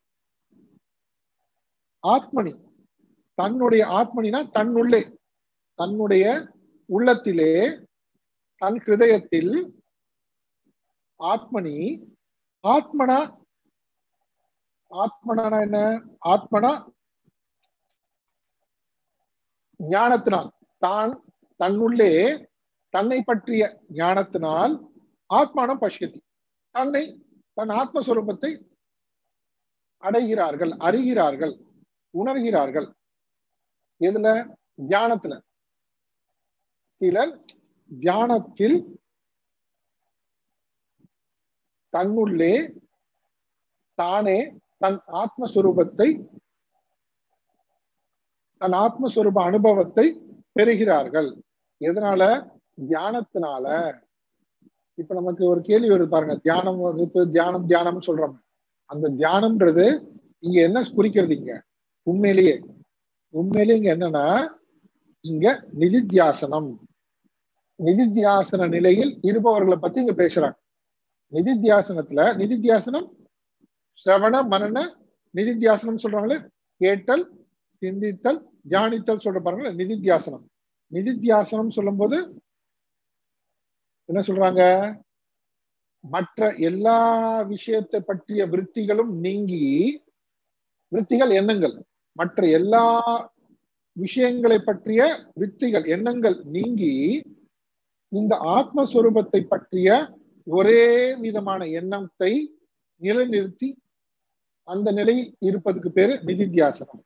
ஆத்மனி தன்னுடைய ஆத்மனினா தன்னுள்ளே தன்னுடைய உள்ளத்திலே தன் ஹிருதயத்தில் ஆத்மனி ஆத்மனா ஆத்மனா என்ன ஆத்மனா ஞானத்தினால் தான் தன்னுள்ளே தன்னை பற்றிய ஞானத்தினால் ஆத்மானம் பஷ்யதி தன்னை தன் ஆத்மஸ்வரூபத்தை அடைகிறார்கள் அறிகிறார்கள் உணர்கிறார்கள் எதுல தியானத்துல சிலர் தியானத்தில் தன்னுள்ளே தானே தன் ஆத்மஸ்வரூபத்தை தன் ஆத்மஸ்வரூப அனுபவத்தை பெறுகிறார்கள் எதனால தியானத்தினால இப்ப நமக்கு ஒரு கேள்வி வருது பாருங்க தியானம் வகுப்பு தியானம் தியானம் சொல்றோம் அந்த தியானம்ன்றது இங்க என்ன குறிக்கிறது இங்க உண்மையிலேயே உண்மையிலேயே இங்க என்னன்னா இங்க நிதித்தியாசனம் நிதித்தியாசன நிலையில் இருப்பவர்களை பத்தி இங்க பேசுறாங்க நிதித்தியாசனத்துல நிதித்தியாசனம் சிரவண மரண நிதித்தியாசனம் சொல்றாங்களே கேட்டல் சிந்தித்தல் தியானித்தல் சொல்ற பாருங்க நிதித்தியாசனம் நிதித்தியாசனம் சொல்லும் போது என்ன சொல்றாங்க மற்ற எல்லா விஷயத்தை பற்றிய விற்த்திகளும் நீங்கி விற்த்திகள் எண்ணங்கள் மற்ற எல்லா விஷயங்களை பற்றிய வித்திகள் எண்ணங்கள் நீங்கி இந்த ஆத்மஸ்வரூபத்தை பற்றிய ஒரே விதமான எண்ணத்தை நிலைநிறுத்தி அந்த நிலையில் இருப்பதுக்கு பேரு நிதித்தியாசனம்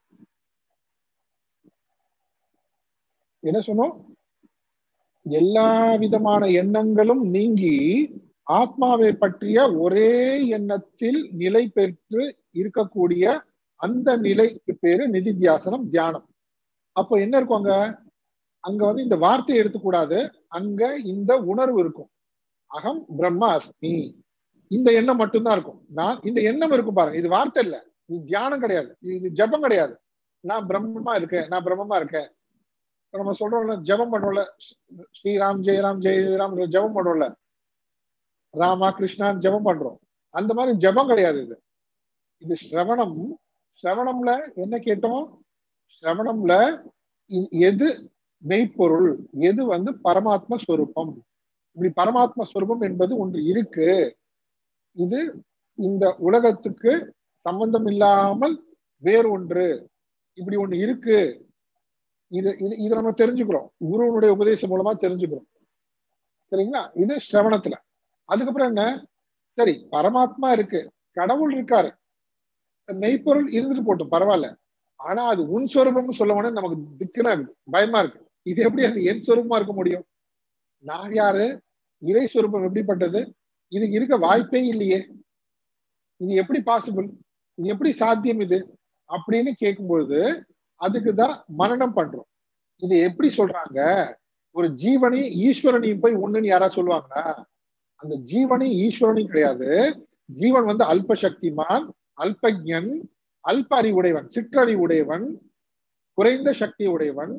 என்ன சொன்னோம் எல்லா விதமான எண்ணங்களும் நீங்கி ஆத்மாவை பற்றிய ஒரே எண்ணத்தில் நிலை பெற்று இருக்கக்கூடிய அந்த நிலைக்கு பேரு நிதித்தியாசனம் தியானம் அப்போ என்ன இருக்கும் அங்க அங்க வந்து இந்த வார்த்தையை எடுத்துக்கூடாது அங்க இந்த உணர்வு இருக்கும் அகம் பிரம்மா அஸ்மி இந்த எண்ணம் மட்டும்தான் இருக்கும் நான் இந்த எண்ணம் இருக்கும் பாருங்க இது வார்த்தை இல்ல இது தியானம் கிடையாது இது ஜபம் கிடையாது நான் பிரம்மமா இருக்கேன் நான் பிரம்மமா இருக்கேன் இப்ப நம்ம சொல்றோம்ல ஜபம் பண்றோம்ல ஸ்ரீராம் ஜெயராம் ஜெயராம் ஜபம் பண்றோம்ல ராமா கிருஷ்ணான் ஜபம் பண்றோம் அந்த மாதிரி ஜபம் கிடையாது இது இது ஸ்ரவணம் ஸ்ரவணம்ல என்ன கேட்டோம் ஸ்ரவணம்ல எது மெய்ப்பொருள் எது வந்து பரமாத்ம ஸ்வரூபம் இப்படி பரமாத்ம ஸ்வரூபம் என்பது ஒன்று இருக்கு இது இந்த உலகத்துக்கு சம்பந்தம் இல்லாமல் வேறு ஒன்று இப்படி ஒண்ணு இருக்கு இது இது இதை நம்ம தெரிஞ்சுக்கிறோம் குருவனுடைய உபதேசம் மூலமா தெரிஞ்சுக்கிறோம் சரிங்களா இது ஸ்ரவணத்துல அதுக்கப்புறம் என்ன சரி பரமாத்மா இருக்கு கடவுள் இருக்காரு மெய்ப்பொருள் இருந்துட்டு போட்டும் பரவாயில்ல ஆனா அது உன் சொரூபம்னு சொல்ல உடனே நமக்கு திக்குனா இருக்கு பயமா இருக்கு இது எப்படி அது என் சொரூபமா இருக்க முடியும் நான் யாரு இறை சொரூபம் எப்படிப்பட்டது இது இருக்க வாய்ப்பே இல்லையே இது எப்படி பாசிபிள் இது எப்படி சாத்தியம் இது அப்படின்னு கேட்கும்பொழுது அதுக்கு தான் மனநம் பண்றோம் இது எப்படி சொல்றாங்க ஒரு ஜீவனையும் ஈஸ்வரனையும் போய் ஒண்ணுன்னு யாரா சொல்லுவாங்களா அந்த ஜீவனையும் ஈஸ்வரனையும் கிடையாது ஜீவன் வந்து அல்ப சக்திமான் அல்பஜன் அல்ப அறிவுடையவன் சிற்றறிவுடையவன் குறைந்த சக்தி உடையவன்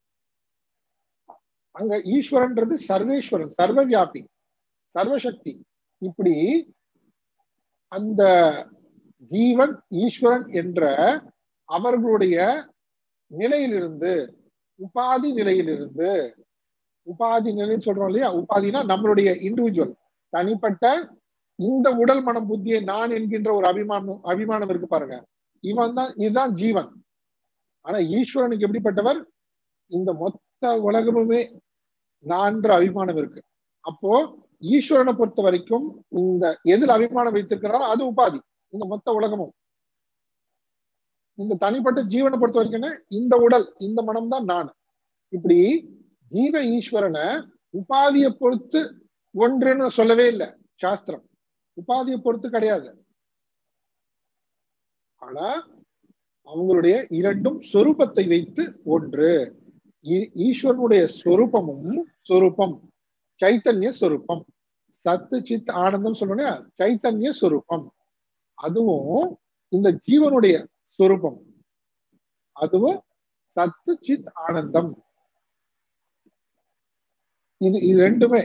அங்க ஈஸ்வரன்றது சர்வேஸ்வரன் சர்வ வியாபி சர்வசக்தி இப்படி அந்த ஜீவன் ஈஸ்வரன் என்ற அவர்களுடைய நிலையிலிருந்து உபாதி நிலையிலிருந்து உபாதி நிலைன்னு சொல்றோம் இல்லையா உபாதினா நம்மளுடைய இண்டிவிஜுவல் தனிப்பட்ட இந்த உடல் மனம் புத்தியை நான் என்கின்ற ஒரு அபிமானம் அபிமானம் இருக்கு பாருங்க இவன் தான் இதுதான் ஜீவன் ஆனா ஈஸ்வரனுக்கு எப்படிப்பட்டவர் இந்த மொத்த உலகமுமே நான்ற அபிமானம் இருக்கு அப்போ ஈஸ்வரனை பொறுத்த வரைக்கும் இந்த எதில் அபிமானம் வைத்திருக்கிறாரோ அது உபாதி இந்த மொத்த உலகமும் இந்த தனிப்பட்ட ஜீவனை பொறுத்த வரைக்கும் இந்த உடல் இந்த மனம் தான் நான் இப்படி ஜீவ ஈஸ்வரனை உபாதியை பொறுத்து ஒன்றுன்னு சொல்லவே இல்லை சாஸ்திரம் உபாதியை பொறுத்து கிடையாது ஆனா அவங்களுடைய இரண்டும் சொரூபத்தை வைத்து ஒன்று ஈஸ்வரனுடைய சொரூபமும் சொரூபம் சைத்தன்ய சொரூபம் சத்து சித் ஆனந்தம் சொல்லணும் சைத்தன்ய சொரூபம் அதுவும் இந்த ஜீவனுடைய சொரூபம் அதுவும் சத்து சித் ஆனந்தம் இது இது ரெண்டுமே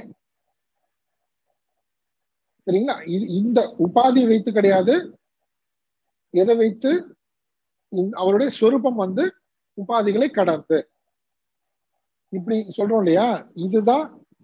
சரிங்களா இது இந்த உபாதி வைத்து கிடையாது எதை வைத்து அவருடைய சொரூபம் வந்து உபாதிகளை கடந்து இப்படி சொல்றோம் இல்லையா இதுதான்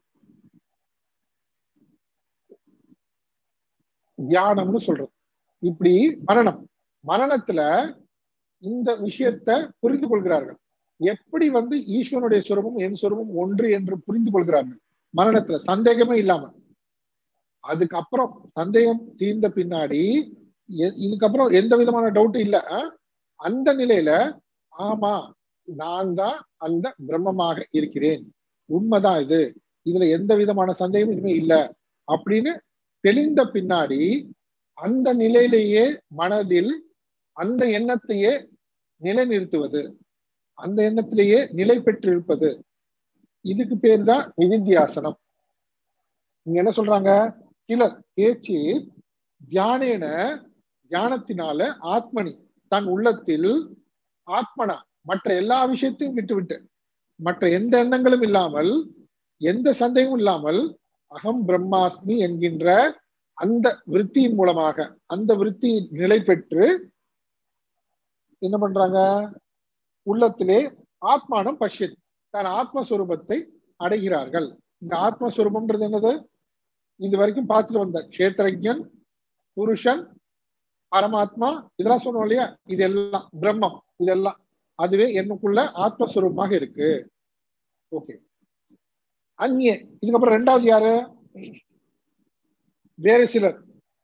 தியானம்னு சொல்றது இப்படி மரணம் மரணத்துல இந்த விஷயத்த புரிந்து கொள்கிறார்கள் எப்படி வந்து ஈஸ்வரனுடைய சுரூபம் என் சுரூபம் ஒன்று என்று புரிந்து கொள்கிறார்கள் மரணத்துல சந்தேகமே இல்லாம அதுக்கப்புறம் சந்தேகம் தீர்ந்த பின்னாடி இதுக்கப்புறம் எந்த விதமான டவுட்டும் இல்ல அந்த நிலையில ஆமா நான் தான் அந்த பிரம்மமாக இருக்கிறேன் உண்மைதான் இது இதுல எந்த விதமான சந்தேகமும் இனிமே இல்லை அப்படின்னு தெளிந்த பின்னாடி அந்த நிலையிலேயே மனதில் அந்த எண்ணத்தையே நிலைநிறுத்துவது அந்த எண்ணத்திலேயே நிலை பெற்றிருப்பது இதுக்கு பேர் தான் நிதித்தியாசனம் இங்க என்ன சொல்றாங்க சிலர் ஏச்சி தியானேன தியானத்தினால ஆத்மனி தன் உள்ளத்தில் ஆத்மனா மற்ற எல்லா விஷயத்தையும் விட்டுவிட்டு மற்ற எந்த எண்ணங்களும் இல்லாமல் எந்த சந்தேகமும் இல்லாமல் அகம் பிரம்மாஸ்மி என்கின்ற அந்த விற்த்தியின் மூலமாக அந்த விற்பி நிலை பெற்று என்ன பண்றாங்க உள்ளத்திலே ஆத்மானம் பஷ்யத் தன் ஆத்மஸ்வரூபத்தை அடைகிறார்கள் இந்த ஆத்மஸ்வரூபம்ன்றது என்னது இது வரைக்கும் பார்த்துட்டு வந்த கஷேத்திரஜன் புருஷன் பரமாத்மா இதெல்லாம் சொன்னோம் இல்லையா இதெல்லாம் பிரம்மம் இதெல்லாம் அதுவே எனக்குள்ள ஆத்மஸ்வரூபமாக இருக்கு ஓகே அந்நிய இதுக்கப்புறம் ரெண்டாவது யாரு வேறு சிலர்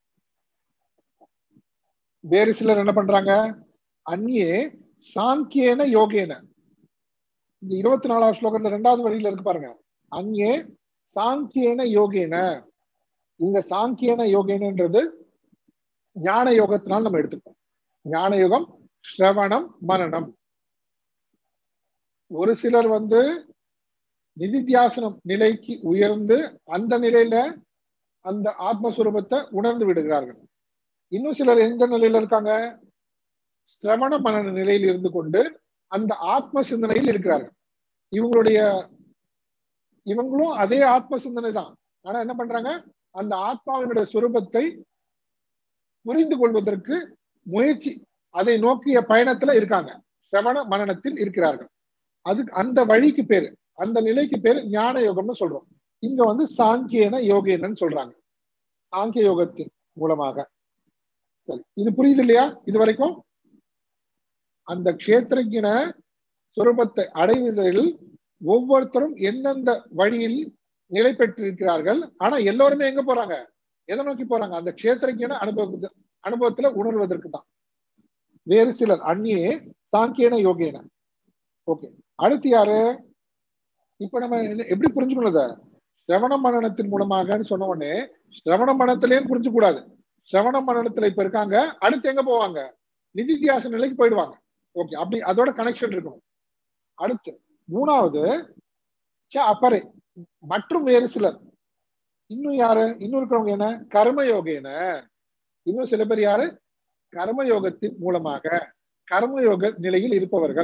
வேறு சிலர் என்ன பண்றாங்க அந்நியே சாங்கியேன யோகேன இந்த இருபத்தி நாலாவது ஸ்லோகத்துல ரெண்டாவது வழியில இருக்கு பாருங்க அந்நியே சாங்கியேன யோகேன இங்க சாங்கியன யோகேனன்றது ஞான யோகத்தினால் நம்ம எடுத்துக்கோம் ஞான யோகம் ஸ்ரவணம் மரணம் ஒரு சிலர் வந்து நிதித்தியாசனம் நிலைக்கு உயர்ந்து அந்த நிலையில அந்த ஆத்மஸ்வரூபத்தை உணர்ந்து விடுகிறார்கள் இன்னும் சிலர் எந்த நிலையில இருக்காங்க சிரவண மன நிலையில் இருந்து கொண்டு அந்த ஆத்ம சிந்தனையில் இருக்கிறார்கள் இவங்களுடைய இவங்களும் அதே ஆத்ம சிந்தனை தான் ஆனா என்ன பண்றாங்க அந்த ஆத்மாவினுடைய சுரூபத்தை புரிந்து கொள்வதற்கு முயற்சி அதை நோக்கிய பயணத்துல இருக்காங்க சிரவண மனநத்தில் இருக்கிறார்கள் அதுக்கு அந்த வழிக்கு பேரு அந்த நிலைக்கு பேரு ஞான யோகம்னு சொல்றோம் இங்க வந்து சாங்கியன யோகேனன்னு சொல்றாங்க சாங்கிய யோகத்தின் மூலமாக சரி இது புரியுது இல்லையா இது வரைக்கும் அந்த கஷேத்திரஜன சுரூபத்தை அடைவதில் ஒவ்வொருத்தரும் எந்தெந்த வழியில் நிலை பெற்றிருக்கிறார்கள் ஆனா எல்லோருமே எங்க போறாங்க எதை நோக்கி போறாங்க அந்த கஷேத்திரஜன அனுபவ அனுபவத்துல உணர்வதற்கு தான் வேறு சிலர் அந்நியே சாங்கியன யோகேன ஓகே அடுத்து யாரு இப்ப நம்ம எப்படி புரிஞ்சுக்கணும் சிரவண மரணத்தின் மூலமாகன்னு சொன்ன உடனே சிரவண மரணத்திலேயும் புரிஞ்சு கூடாது சிரவண மரணத்துல இப்ப இருக்காங்க அடுத்து எங்க போவாங்க நிதித்தியாச நிலைக்கு போயிடுவாங்க ஓகே அப்படி அதோட கனெக்ஷன் இருக்கணும் அடுத்து மூணாவது அப்பறை மற்றும் வேறு சிலர் இன்னும் யாரு இன்னும் இருக்கிறவங்க என்ன கர்மயோகேன இன்னும் சில பேர் யாரு கர்மயோகத்தின் மூலமாக கர்மயோக நிலையில் இருப்பவர்கள்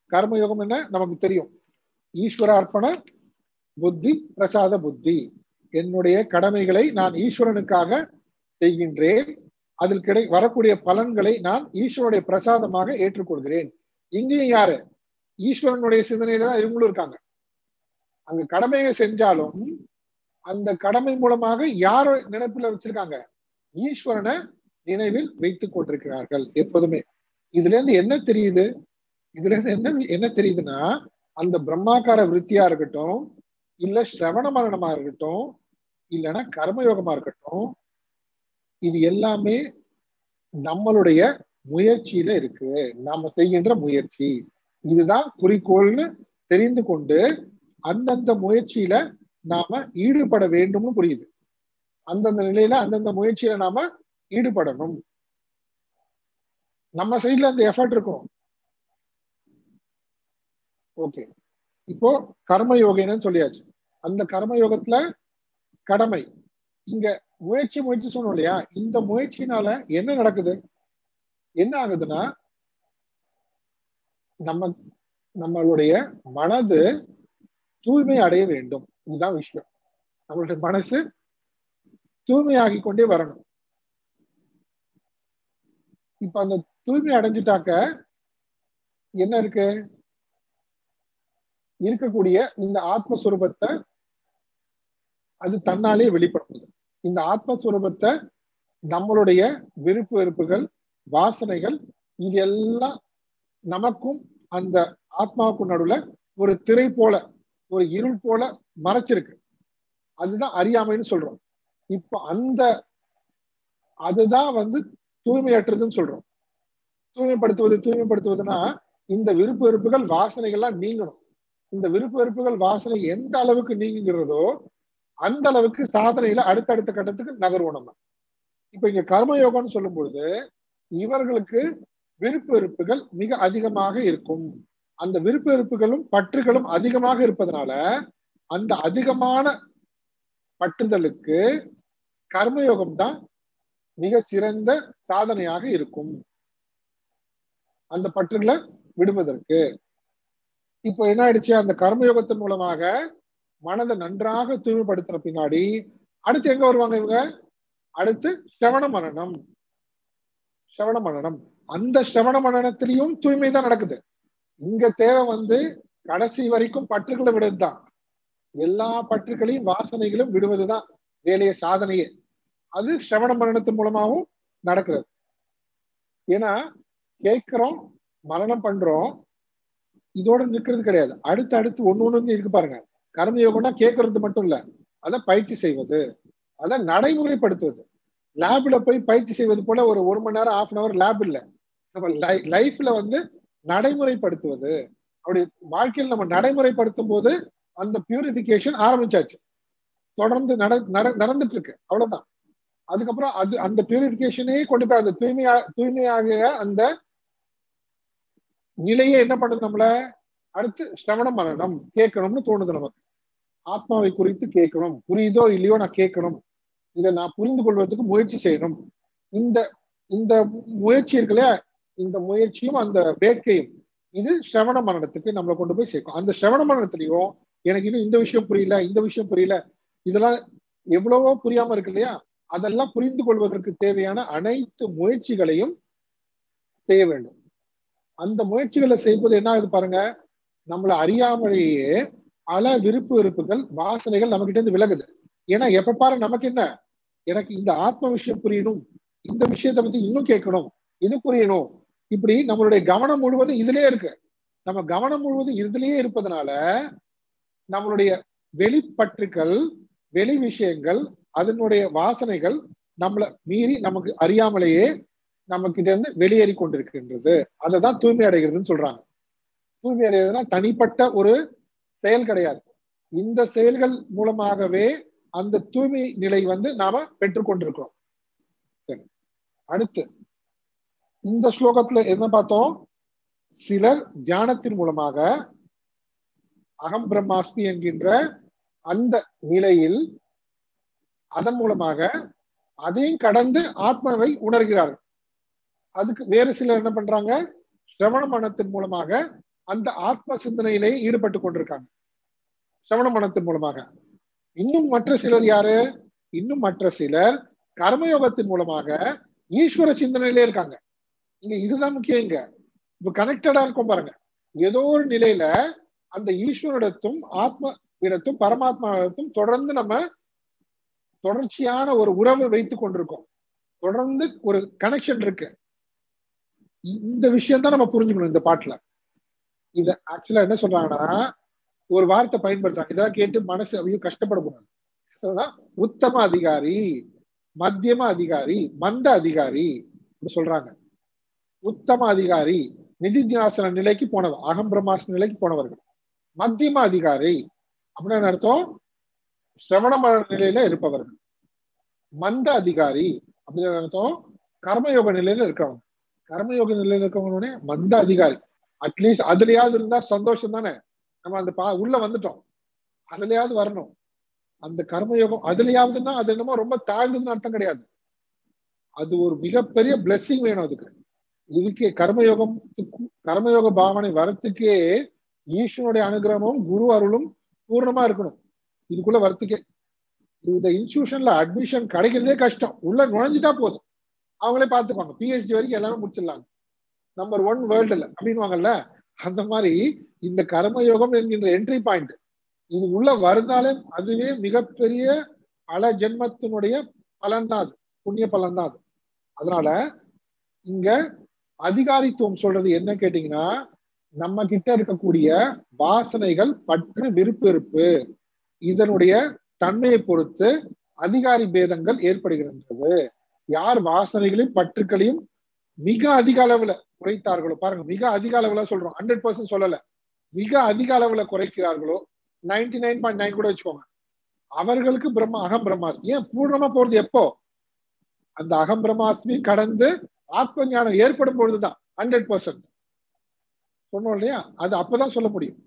கர்மயோகம் என்ன நமக்கு தெரியும் ஈஸ்வர அர்ப்பண புத்தி பிரசாத புத்தி என்னுடைய கடமைகளை நான் ஈஸ்வரனுக்காக செய்கின்றேன் அதில் கிடை வரக்கூடிய பலன்களை நான் ஈஸ்வரனுடைய பிரசாதமாக ஏற்றுக்கொள்கிறேன் இங்கேயும் யாரு ஈஸ்வரனுடைய சிந்தனையில தான் இவங்களும் இருக்காங்க அங்க கடமையை செஞ்சாலும் அந்த கடமை மூலமாக யார நினைப்புல வச்சிருக்காங்க ஈஸ்வரனை நினைவில் வைத்துக் கொண்டிருக்கிறார்கள் எப்போதுமே இதுல இருந்து என்ன தெரியுது இதுல இருந்து என்ன என்ன தெரியுதுன்னா அந்த பிரம்மாக்கார விருத்தியா இருக்கட்டும் இல்ல சிரவண மரணமா இருக்கட்டும் இல்லைன்னா கர்மயோகமா இருக்கட்டும் இது எல்லாமே நம்மளுடைய முயற்சியில இருக்கு நாம செய்கின்ற முயற்சி இதுதான் குறிக்கோள்னு தெரிந்து கொண்டு அந்தந்த முயற்சியில நாம ஈடுபட வேண்டும்னு புரியுது அந்தந்த நிலையில அந்தந்த முயற்சியில நாம ஈடுபடணும் நம்ம சைட்ல அந்த எஃபர்ட் இருக்கும் ஓகே இப்போ கர்ம யோகின்னு சொல்லியாச்சு அந்த கர்ம யோகத்துல கடமை இங்க முயற்சி முயற்சி சொன்னோம் இல்லையா இந்த முயற்சினால என்ன நடக்குது என்ன ஆகுதுன்னா நம்ம நம்மளுடைய மனது தூய்மை அடைய வேண்டும் இதுதான் விஷயம் நம்மளுடைய மனசு தூய்மையாகி கொண்டே வரணும் இப்ப அந்த தூய்மை அடைஞ்சிட்டாக்க என்ன இருக்கு இருக்கக்கூடிய இந்த ஆத்மஸ்வரூபத்தை அது தன்னாலே வெளிப்படுத்துது இந்த ஆத்மஸ்வரூபத்தை நம்மளுடைய விருப்பு வெறுப்புகள் வாசனைகள் இது எல்லாம் நமக்கும் அந்த ஆத்மாவுக்கும் நடுவுல ஒரு திரை போல ஒரு இருள் போல மறைச்சிருக்கு அதுதான் அறியாமைன்னு சொல்றோம் இப்ப அந்த அதுதான் வந்து தூய்மையற்றதுன்னு சொல்றோம் தூய்மைப்படுத்துவது தூய்மைப்படுத்துவதுன்னா இந்த விருப்பு வெறுப்புகள் வாசனைகள்லாம் நீங்கணும் இந்த விருப்பு வெறுப்புகள் வாசனை எந்த அளவுக்கு நீங்குகிறதோ அந்த அளவுக்கு சாதனையில அடுத்தடுத்த கட்டத்துக்கு நகர்வோம் நம்ம இப்ப இங்க கர்மயோகம்னு சொல்லும் பொழுது இவர்களுக்கு விருப்பு வெறுப்புகள் மிக அதிகமாக இருக்கும் அந்த விருப்பு வெறுப்புகளும் பற்றுகளும் அதிகமாக இருப்பதனால அந்த அதிகமான பற்றுதலுக்கு கர்மயோகம் தான் மிக சிறந்த சாதனையாக இருக்கும் அந்த பற்றுகளை விடுவதற்கு இப்போ என்ன ஆயிடுச்சு அந்த கர்மயோகத்தின் மூலமாக மனதை நன்றாக தூய்மைப்படுத்தின பின்னாடி அடுத்து எங்க வருவாங்க இவங்க அடுத்து சிரவண மரணம் சிரவண மரணம் அந்த சிரவண மரணத்திலையும் தூய்மை தான் நடக்குது இங்க தேவை வந்து கடைசி வரைக்கும் பற்றுகளை விடுறதுதான் எல்லா பற்றுகளையும் வாசனைகளும் விடுவதுதான் வேலைய சாதனையே அது சிரவண மரணத்தின் மூலமாகவும் நடக்கிறது ஏன்னா கேட்கிறோம் மரணம் பண்றோம் இதோட நிற்கிறது கிடையாது அடுத்து அடுத்து ஒண்ணு ஒண்ணு இருக்கு பாருங்க கர்மயோகம்னா கேட்கறது மட்டும் இல்ல அதை பயிற்சி செய்வது அதை நடைமுறைப்படுத்துவது லேப்ல போய் பயிற்சி செய்வது போல ஒரு ஒரு மணி நேரம் ஆஃப் அன் அவர் லேப் இல்ல நம்ம லைஃப்ல வந்து நடைமுறைப்படுத்துவது அப்படி வாழ்க்கையில் நம்ம நடைமுறைப்படுத்தும் போது அந்த பியூரிபிகேஷன் ஆரம்பிச்சாச்சு தொடர்ந்து நட நடந்துட்டு இருக்கு அவ்வளவுதான் அதுக்கப்புறம் அது அந்த பியூரிபிகேஷனே கொண்டு போய் அந்த தூய்மையா தூய்மையாக அந்த நிலையை என்ன பண்ணுது நம்மள அடுத்து சிரவண மரணம் கேட்கணும்னு தோணுது நமக்கு ஆத்மாவை குறித்து கேட்கணும் புரியுதோ இல்லையோ நான் கேட்கணும் இதை நான் புரிந்து கொள்வதற்கு முயற்சி செய்யணும் இந்த இந்த முயற்சி இருக்குல்லையா இந்த முயற்சியும் அந்த வேட்கையும் இது சிரவண மரணத்துக்கு நம்மளை கொண்டு போய் சேர்க்கும் அந்த சிரவண மரணத்திலையும் எனக்கு இன்னும் இந்த விஷயம் புரியல இந்த விஷயம் புரியல இதெல்லாம் எவ்வளவோ புரியாம இருக்கு இல்லையா அதெல்லாம் புரிந்து கொள்வதற்கு தேவையான அனைத்து முயற்சிகளையும் செய்ய வேண்டும் அந்த முயற்சிகளை செய்வது என்ன ஆகுது பாருங்க நம்மள அறியாமலேயே பல விருப்பு வெறுப்புகள் வாசனைகள் நம்ம கிட்ட இருந்து விலகுது ஏன்னா எப்ப பாரு நமக்கு என்ன எனக்கு இந்த ஆத்ம விஷயம் புரியணும் இந்த விஷயத்தை பத்தி இன்னும் கேட்கணும் இது புரியணும் இப்படி நம்மளுடைய கவனம் முழுவதும் இதுலயே இருக்கு நம்ம கவனம் முழுவதும் இதுலயே இருப்பதனால நம்மளுடைய வெளிப்பற்றுக்கள் வெளி விஷயங்கள் அதனுடைய வாசனைகள் நம்மளை மீறி நமக்கு அறியாமலேயே நம்ம கிட்ட இருந்து வெளியேறி கொண்டிருக்கின்றது அதை தான் தூய்மை அடைகிறதுன்னு சொல்றாங்க தூய்மை அடைகிறதுனா தனிப்பட்ட ஒரு செயல் கிடையாது இந்த செயல்கள் மூலமாகவே அந்த தூய்மை நிலை வந்து நாம பெற்றுக்கொண்டிருக்கிறோம் சரி அடுத்து இந்த ஸ்லோகத்துல என்ன பார்த்தோம் சிலர் தியானத்தின் மூலமாக அகம் பிரம்மாஸ்மி என்கின்ற அந்த நிலையில் அதன் மூலமாக அதையும் கடந்து ஆத்மாவை உணர்கிறார்கள் அதுக்கு வேறு சிலர் என்ன பண்றாங்க சிரவண மனத்தின் மூலமாக அந்த ஆத்ம சிந்தனையிலே ஈடுபட்டு கொண்டிருக்காங்க சிரவண மனத்தின் மூலமாக இன்னும் மற்ற சிலர் யாரு இன்னும் மற்ற சிலர் கர்மயோகத்தின் மூலமாக ஈஸ்வர சிந்தனையிலே இருக்காங்க இங்க இதுதான் முக்கியம் இங்க இப்ப கனெக்டடா இருக்கும் பாருங்க ஏதோ ஒரு நிலையில அந்த ஈஸ்வரிடத்தும் ஆத்ம இடத்தும் பரமாத்மாவிடத்தும் தொடர்ந்து நம்ம தொடர்ச்சியான ஒரு உறவை வைத்துக் கொண்டிருக்கோம் தொடர்ந்து ஒரு கனெக்ஷன் இருக்கு இந்த விஷயம் தான் நம்ம புரிஞ்சுக்கணும் இந்த பாட்டுல இத ஆக்சுவலா என்ன சொல்றாங்கன்னா ஒரு வார்த்தை பயன்படுத்துறாங்க இதெல்லாம் கேட்டு மனசு ஐயோ கஷ்டப்படக்கூடாது அதுதான் உத்தம அதிகாரி மத்தியம அதிகாரி மந்த அதிகாரி இப்படி சொல்றாங்க உத்தம அதிகாரி நிதித்தியாசன நிலைக்கு போனவர் அகம் பிரம்மாசன நிலைக்கு போனவர்கள் மத்தியம அதிகாரி அப்படின்னு அர்த்தம் சிரவண நிலையில இருப்பவர்கள் மந்த அதிகாரி அப்படின்னு அர்த்தம் கர்மயோக நிலையில இருக்கிறவங்க கர்மயோக நிலையில இருக்கவங்க மந்த அதிகாரி அட்லீஸ்ட் அதுலயாவது இருந்தா சந்தோஷம் தானே நம்ம அந்த பா உள்ள வந்துட்டோம் அதுலயாவது வரணும் அந்த கர்மயோகம் அதுலயாவதுன்னா அது என்னமோ ரொம்ப தாழ்ந்ததுன்னு அர்த்தம் கிடையாது அது ஒரு மிகப்பெரிய பிளெஸ்ஸிங் வேணும் அதுக்கு இதுக்கே கர்மயோகம் கர்மயோக பாவனை வரத்துக்கே ஈஸ்வனுடைய அனுகிரகமும் குரு அருளும் பூர்ணமா இருக்கணும் இதுக்குள்ள வரத்துக்கே இந்த இன்ஸ்டியூஷன்ல அட்மிஷன் கிடைக்கிறதே கஷ்டம் உள்ள நுழைஞ்சிட்டா போதும் அவங்களே பார்த்துப்பாங்க பிஹெச்டி வரைக்கும் எல்லாமே முடிச்சிடலாங்க நம்பர் ஒன் வேர்ல்டுல அப்படின்வாங்கல்ல அந்த மாதிரி இந்த கர்மயோகம் என்கின்ற என்ட்ரி பாயிண்ட் இது உள்ள வருந்தாலே அதுவே மிகப்பெரிய பல ஜென்மத்தினுடைய பலன் தான் அது புண்ணிய பலன் தான் அது அதனால இங்க அதிகாரித்துவம் சொல்றது என்ன கேட்டீங்கன்னா நம்ம கிட்ட இருக்கக்கூடிய வாசனைகள் பற்று விருப்பு இருப்பு இதனுடைய தன்மையை பொறுத்து அதிகாரி பேதங்கள் ஏற்படுகின்றது யார் வாசனைகளையும் பற்றுக்களையும் மிக அதிக அளவுல குறைத்தார்களோ பாருங்க மிக அதிக அளவுல சொல்றோம் ஹண்ட்ரட் பர்சன்ட் சொல்லல மிக அதிக அளவுல குறைக்கிறார்களோ நைன்டி நைன் பாயிண்ட் நைன் கூட வச்சுக்கோங்க அவர்களுக்கு பிரம்ம அகம் பிரம்மாஸ்மி ஏன் பூர்ணமா போறது எப்போ அந்த அகம் பிரம்மாஸ்மி கடந்து ஆத்ம ஞானம் ஏற்படும் பொழுதுதான் ஹண்ட்ரட் பர்சன்ட் சொன்னோம் இல்லையா அது அப்பதான் சொல்ல முடியும்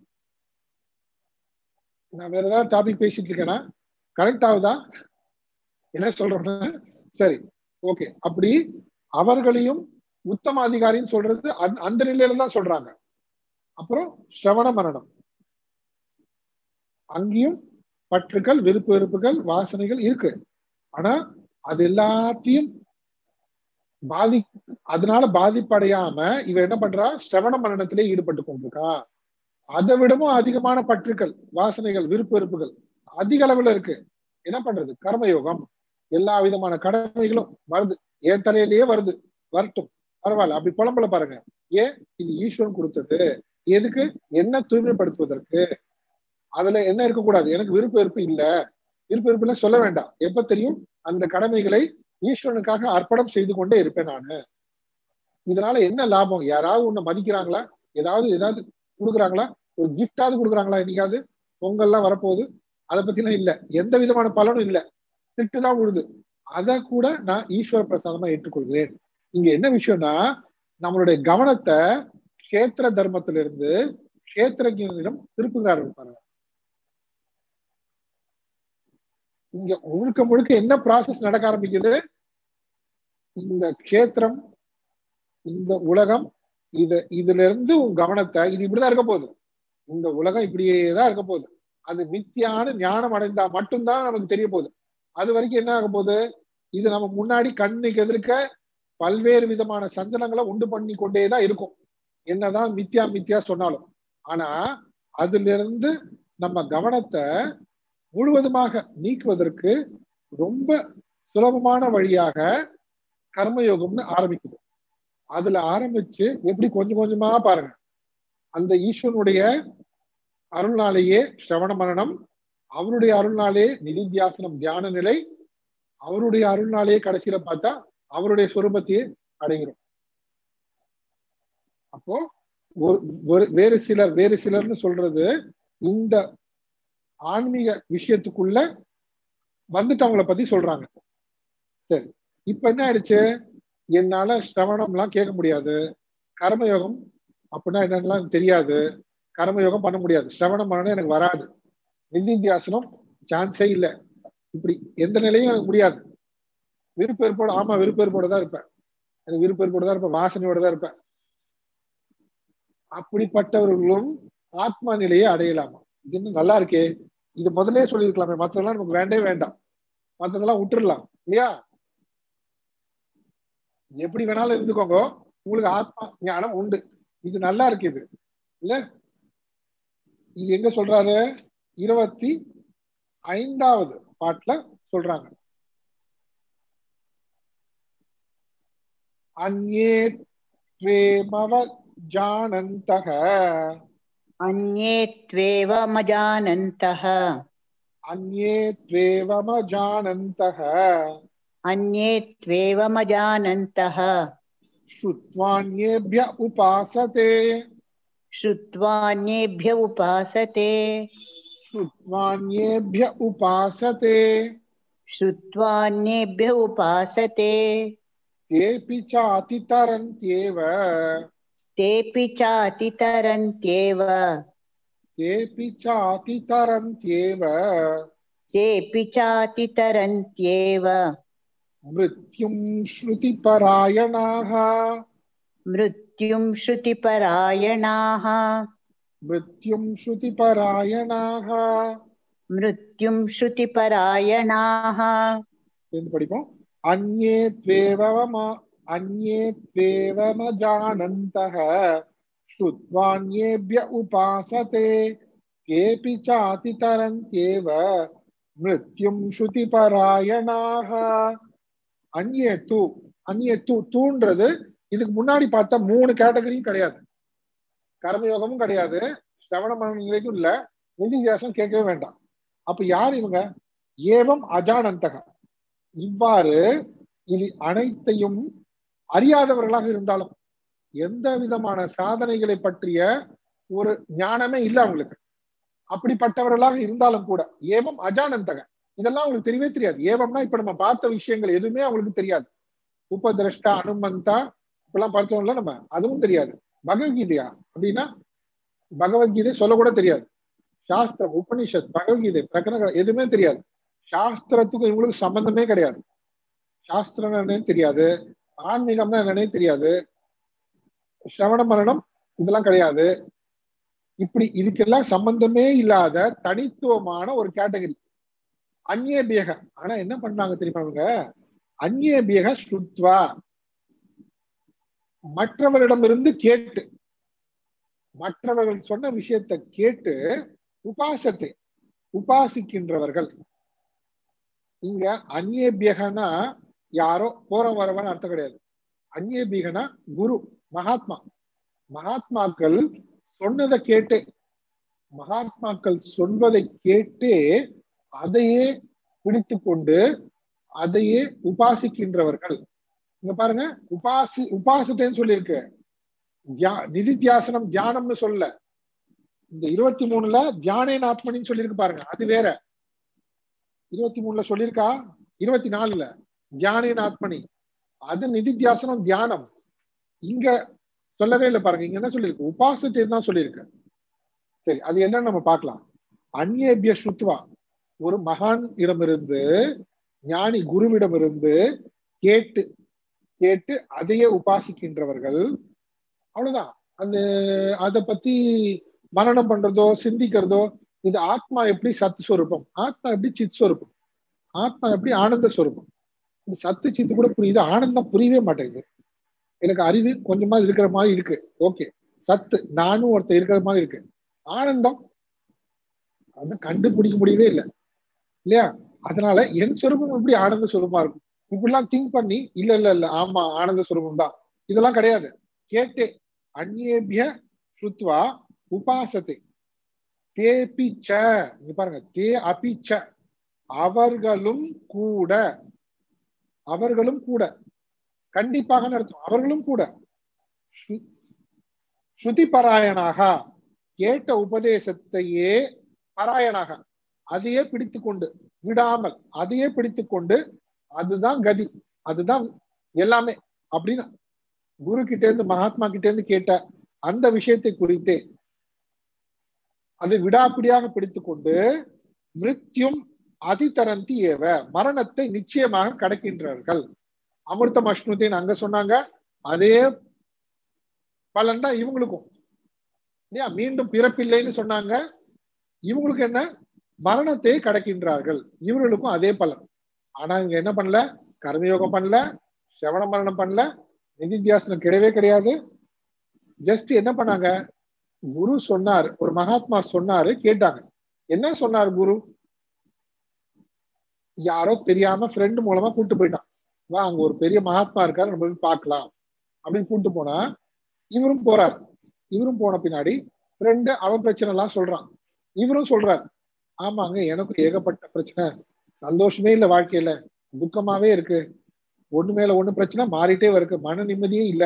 நான் வேற ஏதாவது டாபிக் பேசிட்டு இருக்கேனா கரெக்ட் ஆகுதா என்ன சொல்றேன்னு சரி ஓகே அப்படி அவர்களையும் உத்தம அதிகாரின்னு சொல்றது அந்த நிலையில தான் சொல்றாங்க அப்புறம் ஸ்ரவண மரணம் அங்கேயும் பற்றுக்கள் விருப்பு வெறுப்புகள் வாசனைகள் இருக்கு ஆனா அது எல்லாத்தையும் பாதி அதனால பாதிப்படையாம இவ என்ன பண்றா ஸ்ரவண மரணத்திலே ஈடுபட்டு கொண்டிருக்கா அதை விடவும் அதிகமான பற்றுக்கள் வாசனைகள் விருப்பு வெறுப்புகள் அதிக அளவுல இருக்கு என்ன பண்றது கர்மயோகம் எல்லா விதமான கடமைகளும் வருது என் தலையிலேயே வருது வரட்டும் பரவாயில்ல அப்படி புலம்பல பாருங்க ஏன் இது ஈஸ்வரன் கொடுத்தது எதுக்கு என்ன தூய்மைப்படுத்துவதற்கு அதுல என்ன இருக்கக்கூடாது எனக்கு விருப்ப வெறுப்பு இல்ல விருப்ப வெறுப்புல சொல்ல வேண்டாம் எப்ப தெரியும் அந்த கடமைகளை ஈஸ்வரனுக்காக அர்ப்பணம் செய்து கொண்டே இருப்பேன் நானு இதனால என்ன லாபம் யாராவது உன்னை மதிக்கிறாங்களா ஏதாவது ஏதாவது கொடுக்குறாங்களா ஒரு கிஃப்டாவது கொடுக்குறாங்களா என்னைக்காவது பொங்கல்லாம் வரப்போகுது அதை பத்திலாம் இல்ல எந்த விதமான பலனும் இல்ல திட்டு தான் விழுது அதை கூட நான் ஈஸ்வர பிரசாதமா ஏற்றுக்கொள்கிறேன் இங்க என்ன விஷயம்னா நம்மளுடைய கவனத்தை கஷேத்திர தர்மத்திலிருந்து கஷேத்திரஜனிடம் திருப்புகிறார்கள் பாருங்க இங்க முழுக்க முழுக்க என்ன ப்ராசஸ் நடக்க ஆரம்பிக்குது இந்த கஷேத்திரம் இந்த உலகம் இது இதுல இருந்து உன் கவனத்தை இது இப்படிதான் இருக்க போகுது இந்த உலகம் இப்படியே தான் இருக்க போகுது அது மித்தியான ஞானம் அடைந்தா மட்டும்தான் நமக்கு தெரிய போகுது அது வரைக்கும் என்ன ஆக போகுது இது நம்ம முன்னாடி கண்ணுக்கு எதிர்க்க பல்வேறு விதமான சஞ்சலங்களை உண்டு பண்ணி கொண்டே தான் இருக்கும் என்னதான் மித்தியா மித்தியா சொன்னாலும் ஆனா அதுல இருந்து நம்ம கவனத்தை முழுவதுமாக நீக்குவதற்கு ரொம்ப சுலபமான வழியாக கர்மயோகம்னு ஆரம்பிக்குது அதுல ஆரம்பிச்சு எப்படி கொஞ்சம் கொஞ்சமா பாருங்க அந்த ஈஸ்வரனுடைய அருள்நாளையே சிரவண மரணம் அவருடைய அருள்நாளே நிதித்தியாசனம் தியான நிலை அவருடைய அருள்நாளையே கடைசியில பார்த்தா அவருடைய சொரூபத்தையே அடைகிறோம் அப்போ ஒரு வேறு சிலர் வேறு சிலர்னு சொல்றது இந்த ஆன்மீக விஷயத்துக்குள்ள வந்துட்டவங்கள பத்தி சொல்றாங்க சரி இப்ப என்ன ஆயிடுச்சு என்னால சிரவணம் எல்லாம் கேட்க முடியாது கர்மயோகம் அப்படின்னா என்னென்னலாம் தெரியாது கர்மயோகம் பண்ண முடியாது சிரவணம் பண்ணணும் எனக்கு வராது நிந்திந்தியாசனம் சான்ஸே இல்லை இப்படி எந்த நிலையும் எனக்கு முடியாது விருப்பேற்போட ஆமா விருப்பேற்போட தான் இருப்பேன் எனக்கு விருப்பேற்போட தான் இருப்பேன் வாசனையோட தான் இருப்பேன் அப்படிப்பட்டவர்களும் ஆத்மா நிலையை அடையலாமா இது இன்னும் நல்லா இருக்கே இது முதல்ல சொல்லியிருக்கலாமே மத்ததெல்லாம் நமக்கு வேண்டவே வேண்டாம் மத்ததெல்லாம் விட்டுறலாம் இல்லையா எப்படி வேணாலும் இருந்துக்கோங்க உங்களுக்கு ஆத்மா ஞானம் உண்டு இது நல்லா இருக்கு இது இல்ல இது எங்க சொல்றாரு இருபத்தி ஐந்தாவது பாட்டுல சொல்றாங்க அந்நே த்வேமவ ஜானந்தக अन्ये त्वेवमजानन्तः அந்நே த்வேவம ஜானந்தக अन्ये त्वेवमजानन्तः श्रुत्वान्येभ्य उपासते श्रुत्वान्येभ्य उपासते श्रुत्वान्येभ्य उपासते श्रुत्वान्येभ्य उपासते तेऽपि चातितरन्त्येव तेऽपि चातितरन्त्येव तेऽपि चातितरन्त्येव तेऽपि चातितरन्त्येव मृत्युं श्रुतिपरायणाः मृत्युं श्रुतिपरायणाः मृत्युं श्रुतिपरायणाः मृत्युं श्रुतिपरायणाः சேர்ந்து படிப்போம் அந்நே त्वेवमा अन्ये त्वेवमजानन्तः श्रुत्वान्येभ्य उपासते केऽपि चातितरन्त्येव मृत्युं श्रुतिपरायणाः அந்நிய தூ அந்நிய தூ தூன்றது இதுக்கு முன்னாடி பார்த்த மூணு கேட்டகரியும் கிடையாது கர்மயோகமும் கிடையாது சிரவண மன நிலைக்கும் இல்ல நிதித்தியாசம் கேட்கவே வேண்டாம் அப்ப யார் இவங்க ஏவம் அஜானந்தக இவ்வாறு இது அனைத்தையும் அறியாதவர்களாக இருந்தாலும் எந்த விதமான சாதனைகளை பற்றிய ஒரு ஞானமே இல்லை அவங்களுக்கு அப்படிப்பட்டவர்களாக இருந்தாலும் கூட ஏவம் அஜானந்தக இதெல்லாம் அவங்களுக்கு தெரியவே தெரியாது ஏவம்னா இப்ப நம்ம பார்த்த விஷயங்கள் எதுவுமே அவங்களுக்கு தெரியாது உபதிரஷ்டா அனுமந்தா இப்பெல்லாம் படிச்சோம்ல நம்ம அதுவும் தெரியாது பகவத்கீதையா அப்படின்னா பகவத்கீதை சொல்ல கூட தெரியாது சாஸ்திரம் உபனிஷத் பகவத்கீதை பிரகரணங்கள் எதுவுமே தெரியாது சாஸ்திரத்துக்கும் இவங்களுக்கு சம்பந்தமே கிடையாது சாஸ்திரம் என்னன்னு தெரியாது ஆன்மீகம்னா என்னன்னே தெரியாது சிரவண மரணம் இதெல்லாம் கிடையாது இப்படி இதுக்கெல்லாம் சம்பந்தமே இல்லாத தனித்துவமான ஒரு கேட்டகரி அந்நியபியக ஆனா என்ன பண்ணாங்க தெரியுமா அவங்க அந்நியபியக ஸ்ருத்வா மற்றவரிடமிருந்து கேட்டு மற்றவர்கள் சொன்ன விஷயத்தை கேட்டு உபாசத்தை உபாசிக்கின்றவர்கள் இங்க அந்நியபியகனா யாரோ போற வரவன் அர்த்தம் கிடையாது அந்நியபியகனா குரு மகாத்மா மகாத்மாக்கள் சொன்னதை கேட்டே மகாத்மாக்கள் சொல்வதை கேட்டே அதையே பிடித்து கொண்டு அதையே உபாசிக்கின்றவர்கள் இங்க பாருங்க உபாசி உபாசத்தைன்னு சொல்லியிருக்கு தியா நிதித்தியாசனம் தியானம்னு சொல்ல இந்த இருபத்தி மூணுல தியானேன் ஆத்மனின்னு சொல்லியிருக்கு பாருங்க அது வேற இருபத்தி மூணுல சொல்லியிருக்கா இருபத்தி நாலுல தியானேன் ஆத்மனி அது நிதித்தியாசனம் தியானம் இங்க சொல்லவே இல்லை பாருங்க இங்க என்ன சொல்லியிருக்கு உபாசத்தை தான் சொல்லியிருக்கு சரி அது என்னன்னு நம்ம பார்க்கலாம் அந்நேபிய ஸ்ருத்வா ஒரு மகான் இடமிருந்து ஞானி குருவிடமிருந்து கேட்டு கேட்டு அதையே உபாசிக்கின்றவர்கள் அவ்வளவுதான் அந்த அதை பத்தி மரணம் பண்றதோ சிந்திக்கிறதோ இது ஆத்மா எப்படி சத்து ஸ்வரூபம் ஆத்மா எப்படி சித் ஸ்வரூபம் ஆத்மா எப்படி ஆனந்த ஸ்வரூபம் இந்த சத்து சித்து கூட புரியுது ஆனந்தம் புரியவே மாட்டேங்குது எனக்கு அறிவு கொஞ்சமா இருக்கிற மாதிரி இருக்கு ஓகே சத்து நானும் ஒருத்தர் இருக்கிற மாதிரி இருக்கு ஆனந்தம் அதை கண்டுபிடிக்க முடியவே இல்லை இல்லையா அதனால என் சொரூபம் எப்படி ஆனந்த சுரூபமா இருக்கும் இப்படிலாம் திங்க் பண்ணி இல்ல இல்ல இல்ல ஆமா ஆனந்த சுரூபம் தான் இதெல்லாம் கிடையாது கேட்டே அந்நேபிய ஸ்ருத்வா உபாசத்தை தேபி ச இங்க பாருங்க தே அபி ச அவர்களும் கூட அவர்களும் கூட கண்டிப்பாக நடத்தும் அவர்களும் கூட ஸ்ருதி பராயணாக கேட்ட உபதேசத்தையே பராயணாக அதையே பிடித்து கொண்டு விடாமல் அதையே பிடித்து கொண்டு அதுதான் கதி அதுதான் எல்லாமே அப்படின்னு குரு கிட்ட இருந்து மகாத்மா கிட்ட இருந்து கேட்ட அந்த விஷயத்தை குறித்தே அதை விடாப்பிடியாக பிடித்து கொண்டு மிருத்யும் அதிதரந்தி ஏவ மரணத்தை நிச்சயமாக கடக்கின்றார்கள் அமிர்தம் அஷ்ணுத்தின் அங்க சொன்னாங்க அதே பலன் தான் இவங்களுக்கும் இல்லையா மீண்டும் பிறப்பில்லைன்னு சொன்னாங்க இவங்களுக்கு என்ன மரணத்தை கடக்கின்றார்கள் இவர்களுக்கும் அதே பலன் ஆனா இவங்க என்ன பண்ணல கர்மயோகம் பண்ணல சிரவண மரணம் பண்ணல நிதித்தியாசனம் கிடையவே கிடையாது ஜஸ்ட் என்ன பண்ணாங்க குரு சொன்னார் ஒரு மகாத்மா சொன்னாரு கேட்டாங்க என்ன சொன்னார் குரு யாரோ தெரியாம ஃப்ரெண்டு மூலமா கூட்டு போயிட்டான் வா அங்க ஒரு பெரிய மகாத்மா இருக்காரு நம்ம போய் பார்க்கலாம் அப்படின்னு கூட்டு போனா இவரும் போறார் இவரும் போன பின்னாடி ஃப்ரெண்டு அவன் பிரச்சனை எல்லாம் சொல்றான் இவரும் சொல்றாரு ஆமாங்க எனக்கும் ஏகப்பட்ட பிரச்சனை சந்தோஷமே இல்லை வாழ்க்கையில துக்கமாவே இருக்கு ஒண்ணு மேல ஒண்ணு பிரச்சனை மாறிட்டே இருக்கு மன நிம்மதியே இல்ல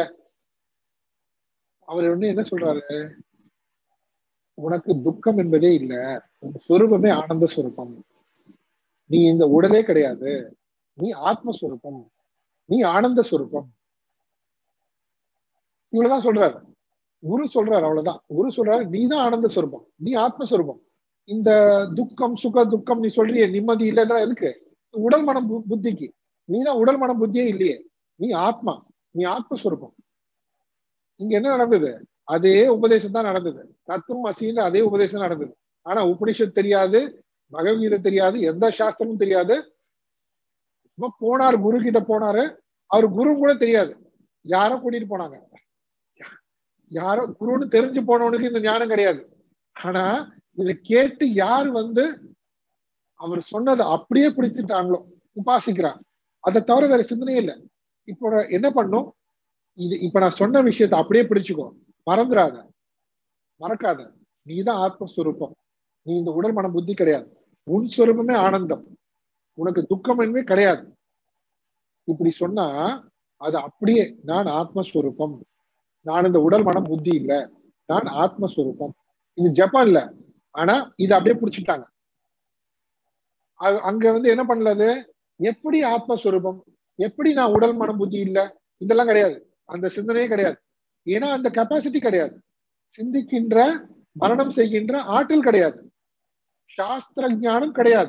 அவர் வந்து என்ன சொல்றாரு உனக்கு துக்கம் என்பதே இல்ல உன் சொரூபமே ஆனந்த சுரூபம் நீ இந்த உடலே கிடையாது நீ ஆத்மஸ்வரூபம் நீ ஆனந்த சுரூபம் இவ்வளவுதான் சொல்றாரு குரு சொல்றாரு அவ்வளவுதான் குரு சொல்றாரு நீ தான் ஆனந்த சுரூபம் நீ ஆத்மஸ்வரூபம் இந்த துக்கம் சுக துக்கம் நீ சொல்றிய நிம்மதி இல்லைன்னா எதுக்கு உடல் மனம் பு- புத்திக்கு நீ தான் உடல் மனம் புத்தியே இல்லையே நீ ஆத்மா நீ ஆத்மஸ்வரூபம் இங்க என்ன நடந்தது அதே உபதேசம் தான் நடந்தது தத்துவம் அசின்னு அதே உபதேசம் நடந்தது ஆனா உபனிஷத் தெரியாது பகவத்கீதை தெரியாது எந்த சாஸ்திரமும் தெரியாது சும்மா போனார் குரு கிட்ட போனாரு அவர் குரு கூட தெரியாது யாரோ கூட்டிட்டு போனாங்க யாரோ குருன்னு தெரிஞ்சு போனவனுக்கு இந்த ஞானம் கிடையாது ஆனா இதை கேட்டு யார் வந்து அவர் சொன்னதை அப்படியே பிடிச்சிட்டாங்களோ உபாசிக்கிறான் அதை தவிர வேற சிந்தனையே இல்லை இப்போ நான் என்ன பண்ணும் இது இப்ப நான் சொன்ன விஷயத்தை அப்படியே பிடிச்சுக்கோ மறந்துடாத மறக்காத நீதான் ஆத்மஸ்வரூபம் நீ இந்த உடல் மனம் புத்தி கிடையாது உன் ஸ்வரூபமே ஆனந்தம் உனக்கு துக்கம் என்பே கிடையாது இப்படி சொன்னா அது அப்படியே நான் ஆத்மஸ்வரூபம் நான் இந்த உடல் மனம் புத்தி இல்ல நான் ஆத்மஸ்வரூபம் இது ஜப்பான்ல ஆனா இது அப்படியே பிடிச்சிட்டாங்க அது அங்க வந்து என்ன பண்ணலது எப்படி ஆத்மஸ்வரூபம் எப்படி நான் உடல் மனம் புத்தி இல்ல இதெல்லாம் கிடையாது அந்த சிந்தனையே கிடையாது ஏன்னா அந்த கெப்பாசிட்டி கிடையாது சிந்திக்கின்ற மரணம் செய்கின்ற ஆற்றல் கிடையாது சாஸ்திர ஞானம் கிடையாது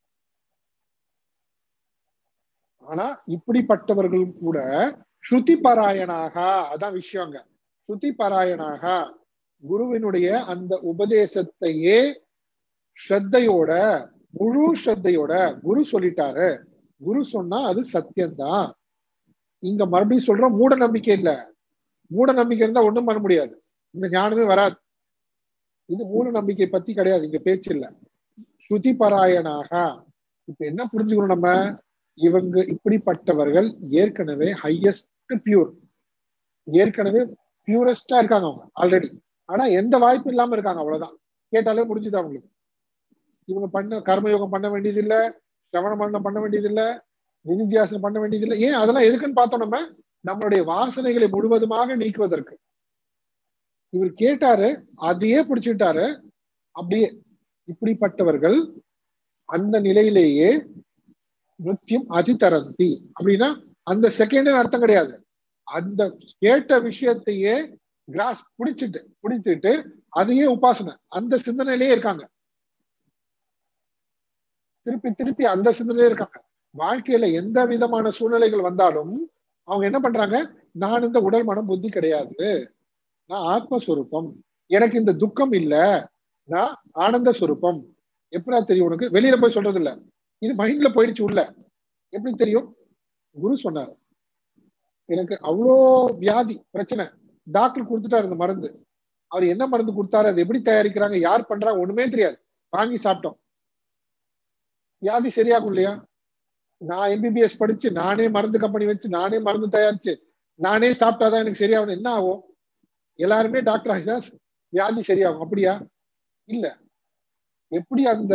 ஆனா இப்படிப்பட்டவர்கள் கூட ஸ்ருதி பாராயணாக அதான் விஷயங்க ஸ்ருதி பாராயணாக குருவினுடைய அந்த உபதேசத்தையே ஸ்ரத்தையோட முழு ஸ்ரத்தையோட குரு சொல்லிட்டாரு குரு சொன்னா அது சத்தியம்தான் இங்க மறுபடியும் சொல்றோம் மூட நம்பிக்கை இல்ல மூட நம்பிக்கை இருந்தா ஒண்ணும் பண்ண முடியாது இந்த ஞானமே வராது இது மூட நம்பிக்கை பத்தி கிடையாது இங்க பேச்சு இல்ல ஸ்ருதி பாராயணாக இப்ப என்ன புரிஞ்சுக்கணும் நம்ம இவங்க இப்படிப்பட்டவர்கள் ஏற்கனவே ஹையஸ்ட் பியூர் ஏற்கனவே பியூரஸ்டா இருக்காங்க அவங்க ஆல்ரெடி ஆனா எந்த வாய்ப்பும் இல்லாம இருக்காங்க அவ்வளவுதான் கேட்டாலே முடிஞ்சுது அவங்களுக்கு இவங்க பண்ண கர்மயோகம் பண்ண வேண்டியது இல்ல சிரவண மரணம் பண்ண வேண்டியது இல்ல நிதித்தியாசனம் பண்ண வேண்டியது இல்லை ஏன் அதெல்லாம் எதுக்குன்னு பார்த்தோம் நம்ம நம்மளுடைய வாசனைகளை முழுவதுமாக நீக்குவதற்கு இவர் கேட்டாரு அதையே பிடிச்சுட்டாரு அப்படியே இப்படிப்பட்டவர்கள் அந்த நிலையிலேயே நித்தியம் அதிதரந்தி அப்படின்னா அந்த செகண்ட் அர்த்தம் கிடையாது அந்த கேட்ட விஷயத்தையே கிராஸ் பிடிச்சிட்டு பிடிச்சிட்டு அதையே உபாசனை அந்த சிந்தனையிலேயே இருக்காங்க திருப்பி திருப்பி அந்த சிந்தனையிலே இருக்காங்க வாழ்க்கையில எந்த விதமான சூழ்நிலைகள் வந்தாலும் அவங்க என்ன பண்றாங்க நான் இந்த உடல் மனம் புத்தி கிடையாது நான் ஆத்மஸ்வரூபம் எனக்கு இந்த துக்கம் இல்ல நான் ஆனந்த ஸ்வரூபம் எப்படா தெரியும் உனக்கு வெளியில போய் சொல்றது இல்ல இது மைண்ட்ல போயிடுச்சு உள்ள எப்படி தெரியும் குரு சொன்னார் எனக்கு அவ்வளோ வியாதி பிரச்சனை டாக்டர் கொடுத்துட்டாரு இந்த மருந்து அவர் என்ன மருந்து கொடுத்தாரு அது எப்படி தயாரிக்கிறாங்க யார் பண்றாங்க ஒண்ணுமே தெரியாது வாங்கி சாப்பிட்டோம் வியாதி சரியாகும் இல்லையா நான் எம்பிபிஎஸ் படிச்சு நானே மருந்து கம்பெனி வச்சு நானே மருந்து தயாரிச்சு நானே சாப்பிட்டாதான் எனக்கு சரியாகணும் என்ன ஆகும் எல்லாருமே டாக்டர் ஆகிதா வியாதி சரியாகும் அப்படியா இல்ல எப்படி அந்த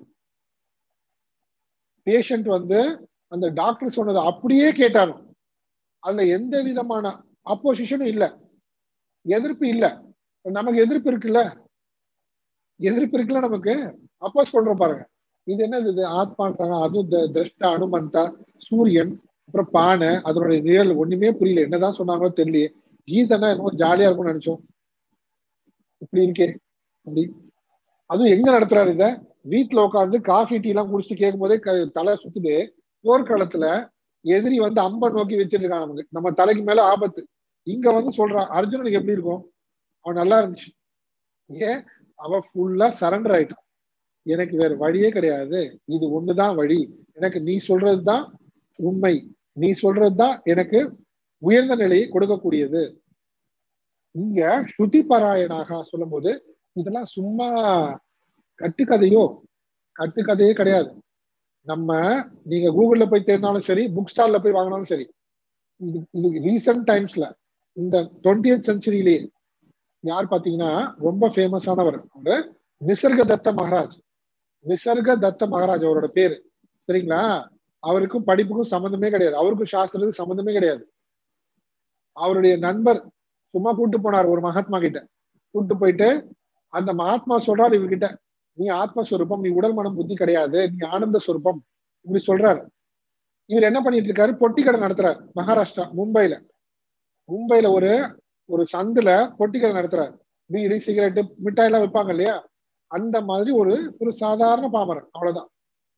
பேஷண்ட் வந்து அந்த டாக்டர் சொன்னதை அப்படியே கேட்டாலும் அதுல எந்த விதமான அப்போசிஷனும் இல்ல எதிர்ப்பு இல்ல நமக்கு எதிர்ப்பு இருக்குல்ல எதிர்ப்பு இருக்குல்ல நமக்கு அப்போஸ் பண்றோம் பாருங்க இது என்னது இது ஆத்மான்றாங்க அதுவும் திரஷ்டா அனுமந்தா சூரியன் அப்புறம் பானை அதனுடைய நிழல் ஒண்ணுமே புரியல என்னதான் சொன்னாங்களோ தெரியலையே கீதனா என்னமோ ஜாலியா இருக்கும்னு நினைச்சோம் இப்படி இருக்கே அப்படி அதுவும் எங்க நடத்துறாரு இத வீட்டுல உட்காந்து காஃபி டீ எல்லாம் குடிச்சு கேட்கும் போதே தலை சுத்துது போர்க்காலத்துல எதிரி வந்து அம்ப நோக்கி வச்சிருக்கான் நமக்கு நம்ம தலைக்கு மேல ஆபத்து இங்க வந்து சொல்றான் அர்ஜுனனுக்கு எப்படி இருக்கும் அவன் நல்லா இருந்துச்சு ஏன் அவன் ஃபுல்லா சரண்டர் ஆயிட்டான் எனக்கு வேற வழியே கிடையாது இது ஒண்ணுதான் வழி எனக்கு நீ சொல்றதுதான் உண்மை நீ சொல்றதுதான் எனக்கு உயர்ந்த நிலையை கொடுக்கக்கூடியது இங்க ஸ்ருதி பாராயணாக சொல்லும் போது இதெல்லாம் சும்மா கட்டுக்கதையோ கட்டுக்கதையே கிடையாது நம்ம நீங்க கூகுள்ல போய் தேடினாலும் சரி புக் ஸ்டால்ல போய் வாங்கினாலும் சரி இது இது ரீசெண்ட் டைம்ஸ்ல இந்த டுவெண்ட்டி செஞ்சுரியிலேயே யார் பாத்தீங்கன்னா ரொம்ப ஃபேமஸானவர் அவரு நிசர்க தத்த மகாராஜ் நிசர்க தத்த மகாராஜ் அவரோட பேரு சரிங்களா அவருக்கும் படிப்புக்கும் சம்மந்தமே கிடையாது அவருக்கும் சாஸ்திரத்துக்கு சம்மந்தமே கிடையாது அவருடைய நண்பர் சும்மா கூட்டு போனார் ஒரு மகாத்மா கிட்ட கூட்டு போயிட்டு அந்த மகாத்மா சொல்றாரு இவர்கிட்ட நீ ஆத்மஸ்வரூபம் நீ உடல் மனம் புத்தி கிடையாது நீ ஆனந்த ஸ்வரூபம் இப்படி சொல்றாரு இவர் என்ன பண்ணிட்டு இருக்காரு பொட்டி கடை நடத்துறாரு மகாராஷ்டிரா மும்பைல மும்பைல ஒரு ஒரு சந்துல பொட்டி கடை நடத்துறாரு பீடி சிகரெட்டு மிட்டாய் எல்லாம் விற்பாங்க இல்லையா அந்த மாதிரி ஒரு ஒரு சாதாரண பாமரன் அவ்வளவுதான்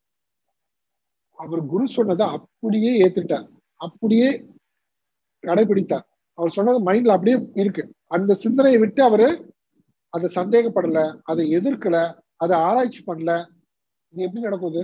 அவர் குரு சொன்னதை அப்படியே ஏத்துட்டார் அப்படியே கடைபிடித்தார் அவர் சொன்னது மைண்ட்ல அப்படியே இருக்கு அந்த சிந்தனையை விட்டு அவரு அதை சந்தேகப்படல அதை எதிர்க்கல அதை ஆராய்ச்சி பண்ணல இது எப்படி நடக்குது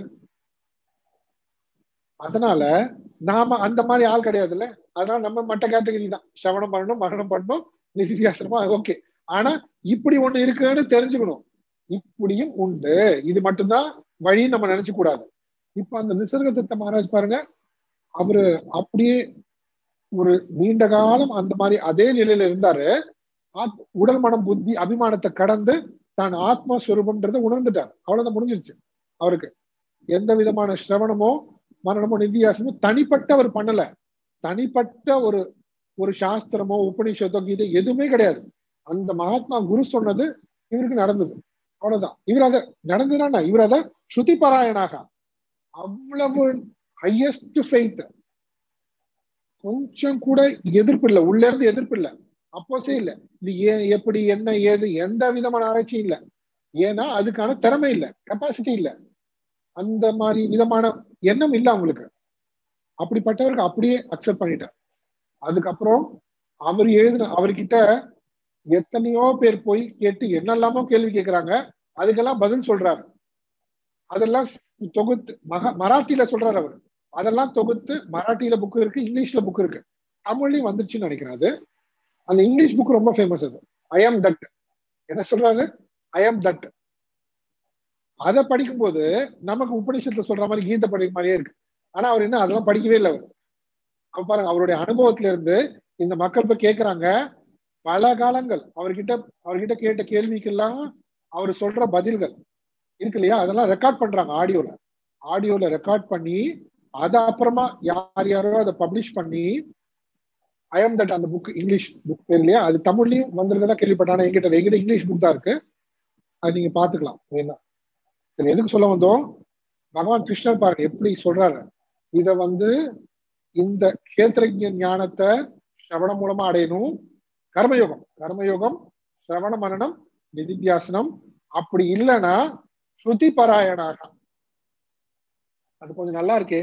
அதனால நாம அந்த மாதிரி ஆள் கிடையாதுல்ல அதனால நம்ம மட்ட கேட்டகரி தான் சவணம் பண்ணணும் மரணம் பண்ணணும் நிதித்தியாசனமா ஓகே ஆனா இப்படி ஒண்ணு இருக்குன்னு தெரிஞ்சுக்கணும் இப்படியும் உண்டு இது மட்டும்தான் வழின்னு நம்ம நினைச்சு கூடாது இப்ப அந்த நிசர்க தத்த மகாராஜ் பாருங்க அவரு அப்படியே ஒரு நீண்ட காலம் அந்த மாதிரி அதே நிலையில இருந்தாரு உடல் மனம் புத்தி அபிமானத்தை கடந்து தான் ஆத்மஸ்வரூபம்ன்றத உணர்ந்துட்டார் அவ்வளவுதான் முடிஞ்சிருச்சு அவருக்கு எந்த விதமான சிரவணமோ மரணமோ நிதியாசமோ தனிப்பட்ட அவர் பண்ணல தனிப்பட்ட ஒரு ஒரு சாஸ்திரமோ உபநிஷத்தோ கீதை எதுவுமே கிடையாது அந்த மகாத்மா குரு சொன்னது இவருக்கு நடந்தது அவ்வளவுதான் இவர் அதை நடந்ததுன்னா இவர் அதை ஸ்ருதி பாராயணாக அவ்வளவு ஹையஸ்ட் ஃபெய்த் கொஞ்சம் கூட எதிர்ப்பு இல்லை உள்ள இருந்து எதிர்ப்பு இல்லை அப்போசே இல்லை இது ஏன் எப்படி என்ன ஏது எந்த விதமான ஆராய்ச்சியும் இல்லை ஏன்னா அதுக்கான திறமை இல்லை கெப்பாசிட்டி இல்லை அந்த மாதிரி விதமான எண்ணம் இல்லை அவங்களுக்கு அப்படிப்பட்டவருக்கு அப்படியே அக்செப்ட் பண்ணிட்டார் அதுக்கப்புறம் அவர் எழுதின அவர்கிட்ட எத்தனையோ பேர் போய் கேட்டு என்னெல்லாமோ கேள்வி கேட்கிறாங்க அதுக்கெல்லாம் பதில் சொல்றாரு அதெல்லாம் தொகுத்து மகா மராட்டியில சொல்றாரு அவர் அதெல்லாம் தொகுத்து மராட்டியில புக் இருக்கு இங்கிலீஷ்ல புக் இருக்கு தமிழ்லயும் வந்துருச்சுன்னு நினைக்கிறேன் அது அந்த இங்கிலீஷ் புக் ரொம்ப ஃபேமஸ் அது ஐ ஆம் தட் என்ன சொல்றாரு ஐ ஆம் தட் அதை படிக்கும்போது நமக்கு உபநிஷத்துல சொல்ற மாதிரி கீதை படிக்கிற மாதிரியே இருக்கு ஆனா அவர் என்ன அதெல்லாம் படிக்கவே இல்லை அவர் அப்ப பாருங்க அவருடைய அனுபவத்துல இருந்து இந்த மக்கள் இப்ப கேக்குறாங்க பல காலங்கள் அவர்கிட்ட அவர்கிட்ட கேட்ட கேள்விக்கெல்லாம் அவர் சொல்ற பதில்கள் இருக்கு இல்லையா அதெல்லாம் ரெக்கார்ட் பண்றாங்க ஆடியோல ஆடியோல ரெக்கார்ட் பண்ணி அதை அப்புறமா யார் யாரோ அதை பப்ளிஷ் பண்ணி ஐஎம் தட் அந்த புக் இங்கிலீஷ் புக் பேர் இல்லையா அது தமிழ்லயும் வந்திருக்கதா கேள்விப்பட்டேன் ஆனா எங்கிட்ட எங்கிட்ட இங்கிலீஷ் புக் தான் இருக்கு அது நீங்க பாத்துக்கலாம் வேணா சரி எதுக்கு சொல்ல வந்தோம் பகவான் கிருஷ்ணர் பாருங்க எப்படி சொல்றாரு இத வந்து இந்த கேத்திரஜ ஞானத்தை சிரவணம் மூலமா அடையணும் கர்மயோகம் கர்மயோகம் சிரவண மரணம் நிதித்தியாசனம் அப்படி இல்லைன்னா ஸ்ருதி பாராயணாக அது கொஞ்சம் நல்லா இருக்கே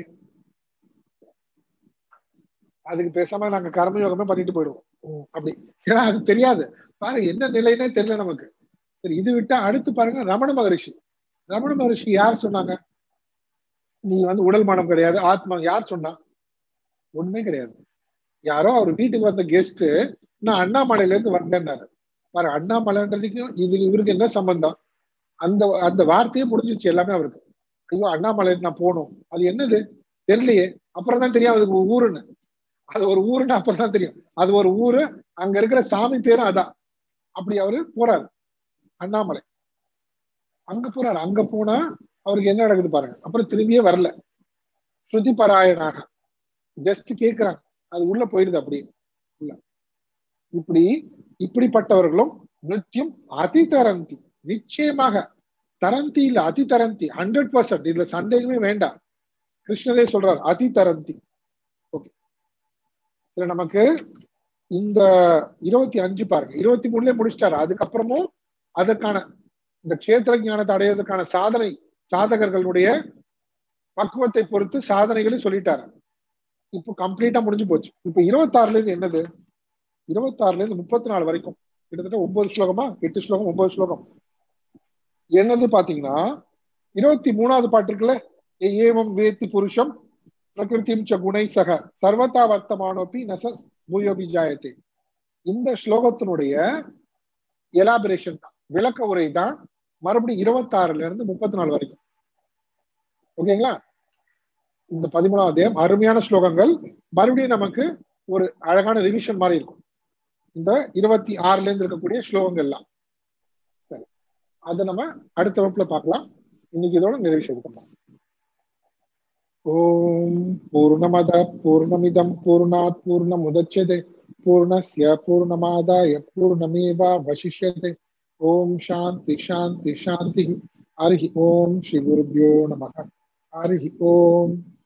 அதுக்கு பேசாம நாங்க கர்மயோகமே பண்ணிட்டு போயிடுவோம் அப்படி ஏன்னா அது தெரியாது பாருங்க என்ன நிலைன்னே தெரியல நமக்கு சரி இது விட்டா அடுத்து பாருங்க ரமண மகரிஷி ரமண மகரிஷி யார் சொன்னாங்க நீ வந்து உடல் மனம் கிடையாது ஆத்மா யார் சொன்னா ஒண்ணுமே கிடையாது யாரோ அவர் வீட்டுக்கு வந்த கெஸ்ட் நான் அண்ணாமலையில இருந்து வந்தேன்னாரு பாரு அண்ணாமலைன்றதுக்கும் இது இவருக்கு என்ன சம்பந்தம் அந்த அந்த வார்த்தையே முடிஞ்சிச்சு எல்லாமே அவருக்கு ஐயோ அண்ணாமலை நான் போகணும் அது என்னது தெரியலையே அப்புறம் தான் தெரியும் அதுக்கு ஊருன்னு அது ஒரு ஊருன்னு அப்பதான் தெரியும் அது ஒரு ஊரு அங்க இருக்கிற சாமி பேரும் அதான் அப்படி அவரு போறாரு அண்ணாமலை அங்க போறாரு அங்க போனா அவருக்கு என்ன நடக்குது பாருங்க அப்புறம் திரும்பியே வரல ஸ்ருதி பாராயணாக ஜஸ்ட் கேக்குறாங்க அது உள்ள போயிடுது அப்படியே உள்ள இப்படி இப்படிப்பட்டவர்களும் நித்தியம் அதி தரந்தி நிச்சயமாக தரந்தி இல்ல அதி தரந்தி ஹண்ட்ரட் பர்சன்ட் இதுல சந்தேகமே வேண்டாம் கிருஷ்ணரே சொல்றார் அதி தரந்தி ஓகே இதுல நமக்கு இந்த இருபத்தி அஞ்சு பாருங்க இருபத்தி மூணுலயே முடிச்சிட்டாரு அதுக்கப்புறமும் அதற்கான இந்த கஷேத்திர ஞானத்தை அடைவதற்கான சாதனை சாதகர்களுடைய பக்குவத்தை பொறுத்து சாதனைகளையும் சொல்லிட்டாரு இப்போ கம்ப்ளீட்டா முடிஞ்சு போச்சு இப்ப இருபத்தாறுல இருந்து என்னது இருபத்தாறுல இருந்து முப்பத்தி நாலு வரைக்கும் கிட்டத்தட்ட ஒன்பது ஸ்லோகமா எட்டு ஸ்லோகம் ஒன்பது ஸ்லோகம் என்னது பாத்தீங்கன்னா இருபத்தி மூணாவது பாட்டு இருக்குல்ல ஏவம் வேத்தி புருஷம் பிரகிருதிம் ச குணை சக சர்வதா வர்த்தமானோபி நச பூயோபி ஜாயத்தே இந்த ஸ்லோகத்தினுடைய எலாபரேஷன் தான் விளக்க உரை தான் மறுபடியும் இருபத்தாறுல இருந்து முப்பத்தி நாலு வரைக்கும் ஓகேங்களா இந்த பதிமூணாவது அத்தியாயம் அருமையான ஸ்லோகங்கள் மறுபடியும் நமக்கு ஒரு அழகான ரிவிஷன் மாதிரி இருக்கும் இந்த இருபத்தி ஆறுல இருந்து இருக்கக்கூடிய ஸ்லோகங்கள்லாம் சரி அதை நம்ம அடுத்த வகுப்புல பார்க்கலாம் இன்னைக்கு இதோட நிறைவு செய்துக்கலாம் ஓம் பூர்ணமத பூர்ணமிதம் பூர்ணாத் பூர்ணமுதட்சதே பூர்ணஸ்ய பூர்ணமாதாய பூர்ணமேவா வசிஷ்யதே ஓம் சாந்தி சாந்தி சாந்தி ஹரி ஓம் ஸ்ரீ குருபியோ நம ஹரி ஓம்